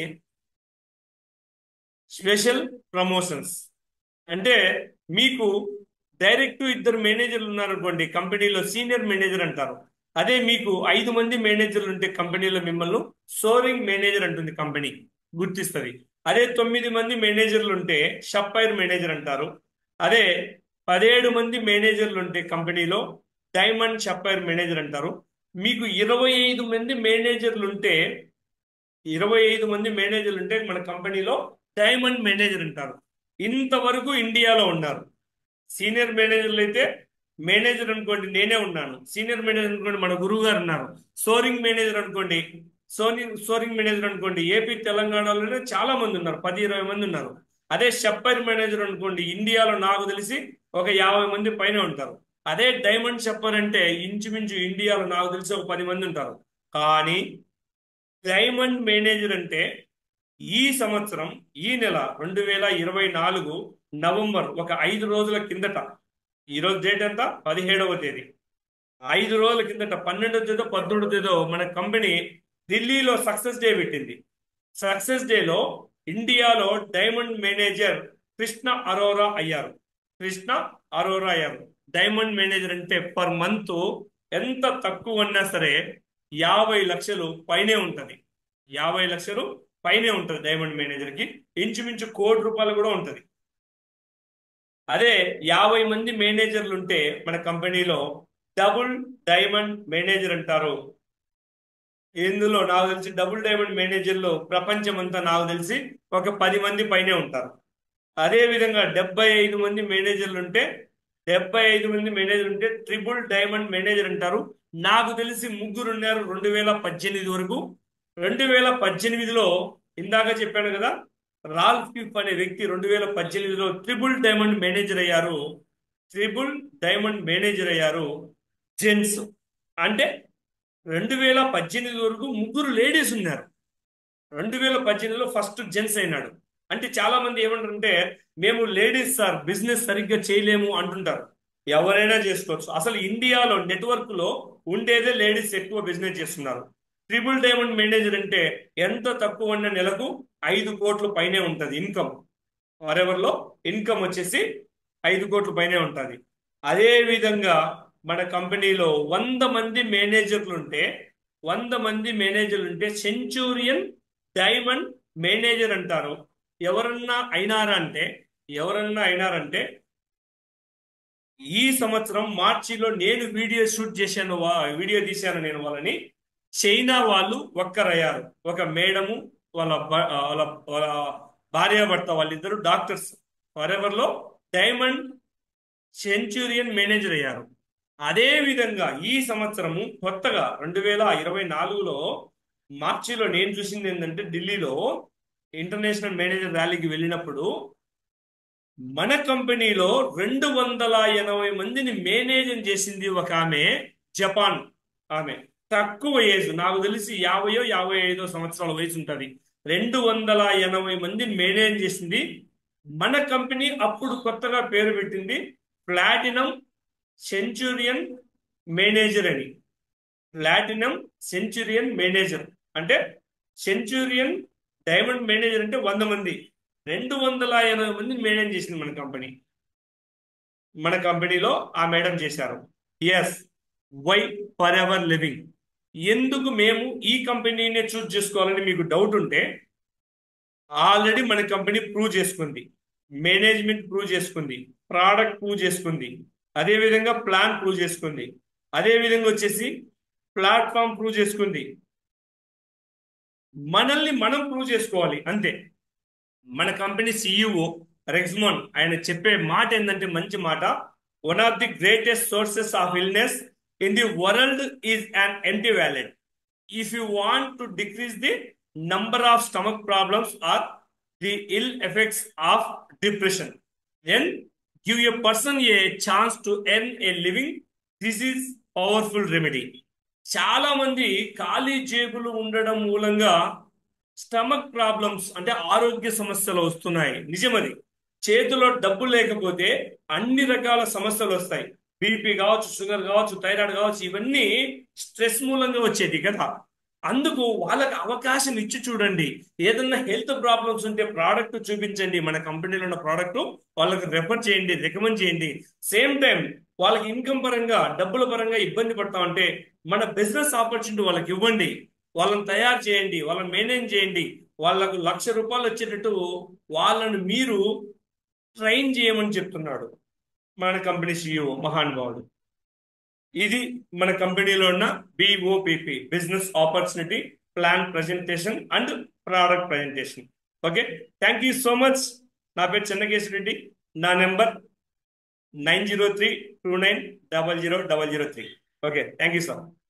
S1: స్పెషల్ ప్రమోషన్స్ అంటే మీకు డైరెక్ట్ ఇద్దరు మేనేజర్లు ఉన్నారనుకోండి కంపెనీలో సీనియర్ మేనేజర్ అంటారు అదే మీకు ఐదు మంది మేనేజర్లు ఉంటే కంపెనీలో మిమ్మల్ని సోరింగ్ మేనేజర్ అంటుంది కంపెనీ గుర్తిస్తుంది అదే తొమ్మిది మంది మేనేజర్లు ఉంటే షప్పైర్ మేనేజర్ అంటారు అదే పదిహేడు మంది మేనేజర్లు ఉంటే కంపెనీలో డైమండ్ షప్పైర్ మేనేజర్ అంటారు మీకు ఇరవై ఐదు మంది మేనేజర్లు ఉంటే ఇరవై ఐదు మంది మేనేజర్లు ఉంటే మన కంపెనీలో డైమండ్ మేనేజర్ అంటారు ఇంతవరకు ఇండియాలో ఉన్నారు సీనియర్ మేనేజర్లు అయితే మేనేజర్ అనుకోండి నేనే ఉన్నాను సీనియర్ మేనేజర్ అనుకోండి మన గురువు గారు ఉన్నారు సోరింగ్ మేనేజర్ అనుకోండి సోని సోరింగ్ మేనేజర్ అనుకోండి ఏపీ తెలంగాణలోనే చాలా మంది ఉన్నారు పది ఇరవై మంది ఉన్నారు అదే షప్పర్ మేనేజర్ అనుకోండి ఇండియాలో నాకు తెలిసి ఒక యాభై మంది పైన ఉంటారు అదే డైమండ్ షప్పర్ అంటే ఇంచుమించు ఇండియాలో నాకు తెలిసి ఒక పది మంది ఉంటారు కానీ డైమండ్ మేనేజర్ అంటే ఈ సంవత్సరం ఈ నెల రెండు వేల ఇరవై నాలుగు నవంబర్ ఒక ఐదు రోజుల కిందట ఈరోజు డేట్ ఎంత పదిహేడవ తేదీ ఐదు రోజుల కిందట పన్నెండవ తేదో పదమూడవ తేదో మన కంపెనీ ఢిల్లీలో సక్సెస్ డే పెట్టింది సక్సెస్ డేలో ఇండియాలో డైమండ్ మేనేజర్ కృష్ణ అరోరా అయ్యారు కృష్ణ అరోరా అయ్యారు డైమండ్ మేనేజర్ అంటే పర్ మంత్ ఎంత తక్కువ ఉన్నా సరే యాభై లక్షలు పైనే ఉంటది యాభై లక్షలు పైనే ఉంటది డైమండ్ మేనేజర్ కి ఇంచుమించు కోటి రూపాయలు కూడా ఉంటది అదే యాభై మంది మేనేజర్లు ఉంటే మన కంపెనీలో డబుల్ డైమండ్ మేనేజర్ అంటారు ఇందులో నాకు తెలిసి డబుల్ డైమండ్ మేనేజర్లు ప్రపంచం అంతా నాకు తెలిసి ఒక పది మంది పైనే ఉంటారు అదే విధంగా డెబ్బై ఐదు మంది మేనేజర్లు ఉంటే డెబ్బై ఐదు మంది మేనేజర్ ఉంటే ట్రిపుల్ డైమండ్ మేనేజర్ అంటారు నాకు తెలిసి ముగ్గురు ఉన్నారు రెండు వేల పద్దెనిమిది వరకు రెండు వేల పద్దెనిమిదిలో ఇందాక చెప్పాను కదా రాల్ఫ్ కిఫ్ అనే వ్యక్తి రెండు వేల పద్దెనిమిదిలో ట్రిపుల్ డైమండ్ మేనేజర్ అయ్యారు ట్రిపుల్ డైమండ్ మేనేజర్ అయ్యారు జెంట్స్ అంటే రెండు వేల పద్దెనిమిది వరకు ముగ్గురు లేడీస్ ఉన్నారు రెండు వేల పద్దెనిమిదిలో ఫస్ట్ జెంట్స్ అయినాడు అంటే చాలా మంది ఏమంటారంటే మేము లేడీస్ సార్ బిజినెస్ సరిగ్గా చేయలేము అంటుంటారు ఎవరైనా చేసుకోవచ్చు అసలు ఇండియాలో నెట్వర్క్ లో ఉండేదే లేడీస్ ఎక్కువ బిజినెస్ చేస్తున్నారు ట్రిపుల్ డైమండ్ మేనేజర్ అంటే ఎంత తక్కువ ఉన్న నెలకు ఐదు కోట్ల పైనే ఉంటుంది ఇన్కమ్ లో ఇన్కమ్ వచ్చేసి ఐదు కోట్ల పైనే ఉంటుంది అదే విధంగా మన కంపెనీలో వంద మంది మేనేజర్లు ఉంటే వంద మంది మేనేజర్లు ఉంటే సెంచూరియన్ డైమండ్ మేనేజర్ అంటారు ఎవరన్నా అయినారా అంటే ఎవరన్నా అయినారంటే ఈ సంవత్సరం మార్చిలో నేను వీడియో షూట్ చేశాను వీడియో తీశాను నేను వాళ్ళని చైనా వాళ్ళు ఒక్కరయ్యారు ఒక మేడము వాళ్ళ వాళ్ళ వాళ్ళ భార్యాభర్త వాళ్ళిద్దరు డాక్టర్స్ ఫరెవర్లో డైమండ్ సెంచురియన్ మేనేజర్ అయ్యారు అదే విధంగా ఈ సంవత్సరము కొత్తగా రెండు వేల ఇరవై నాలుగులో మార్చిలో నేను చూసింది ఏంటంటే ఢిల్లీలో ఇంటర్నేషనల్ మేనేజర్ ర్యాలీకి వెళ్ళినప్పుడు మన కంపెనీలో రెండు వందల ఎనభై మందిని మేనేజర్ చేసింది ఒక ఆమె జపాన్ ఆమె తక్కువ ఏజ్ నాకు తెలిసి యాభయో యాభై ఐదో సంవత్సరాల వయసు ఉంటుంది రెండు వందల ఎనభై మందిని మేనేజ్ చేసింది మన కంపెనీ అప్పుడు కొత్తగా పేరు పెట్టింది ప్లాటినం సెంచురియన్ మేనేజర్ అని ప్లాటినం సెంచురియన్ మేనేజర్ అంటే సెంచురియన్ డైమండ్ మేనేజర్ అంటే వంద మంది రెండు వందల ఎనభై మందిని మేనేజ్ చేసింది మన కంపెనీ మన కంపెనీలో ఆ మేడం చేశారు yes why Forever Living ఎందుకు మేము ఈ కంపెనీనే చూస్ చేసుకోవాలని మీకు డౌట్ ఉంటే ఆల్రెడీ మన కంపెనీ ప్రూవ్ చేసుకుంది మేనేజ్మెంట్ ప్రూవ్ చేసుకుంది ప్రోడక్ట్ ప్రూవ్ చేసుకుంది అదే విధంగా ప్లాన్ ప్రూవ్ చేసుకుంది అదే విధంగా వచ్చేసి ప్లాట్ఫామ్ ప్రూవ్ చేసుకుంది మనల్ని మనం ప్రూవ్ చేసుకోవాలి అంతే మన కంపెనీ సిఇఓ రెగ్స్మోన్ ఆయన చెప్పే మాట ఏంటంటే మంచి మాట one of the greatest sources of illness in the world is an empty wallet if you want to decrease the number of stomach problems or the ill effects of depression, then give a person a chance to earn a living. This is powerful remedy. చాలా మంది ఖాళీ జేబులు ఉండడం మూలంగా stomach problems అంటే ఆరోగ్య సమస్యలు వస్తున్నాయి నిజమది చేతిలో డబ్బు లేకపోతే అన్ని రకాల సమస్యలు వస్తాయి బీపీ కావచ్చు షుగర్ కావచ్చు థైరాయిడ్ కావచ్చు ఇవన్నీ స్ట్రెస్ మూలంగా వచ్చేది కదా అందుకు వాళ్ళకి అవకాశం ఇచ్చి చూడండి ఏదన్నా హెల్త్ ప్రాబ్లమ్స్ ఉంటే ప్రోడక్ట్ చూపించండి మన కంపెనీలో ఉన్న ప్రోడక్ట్ వాళ్ళకి రెఫర్ చేయండి రికమెండ్ చేయండి సేమ్ టైం వాళ్ళకి ఇన్కమ్ పరంగా డబ్బుల పరంగా ఇబ్బంది పడతా ఉంటే మన బిజినెస్ ఆపర్చునిటీ వాళ్ళకి ఇవ్వండి వాళ్ళని తయారు చేయండి వాళ్ళని మెయింటైన్ చేయండి వాళ్ళకు లక్ష రూపాయలు వచ్చేటట్టు వాళ్ళని మీరు ట్రైన్ చేయమని చెప్తున్నాడు మన కంపెనీ సిఇఓ మహానుభావుడు ఇది మన కంపెనీలో ఉన్న BOPP business opportunity plan presentation and product presentation okay thank you so much నా పేరు చెన్నకేశ్వర రెడ్డి నా number nine zero three two nine double zero double zero three okay thank you sir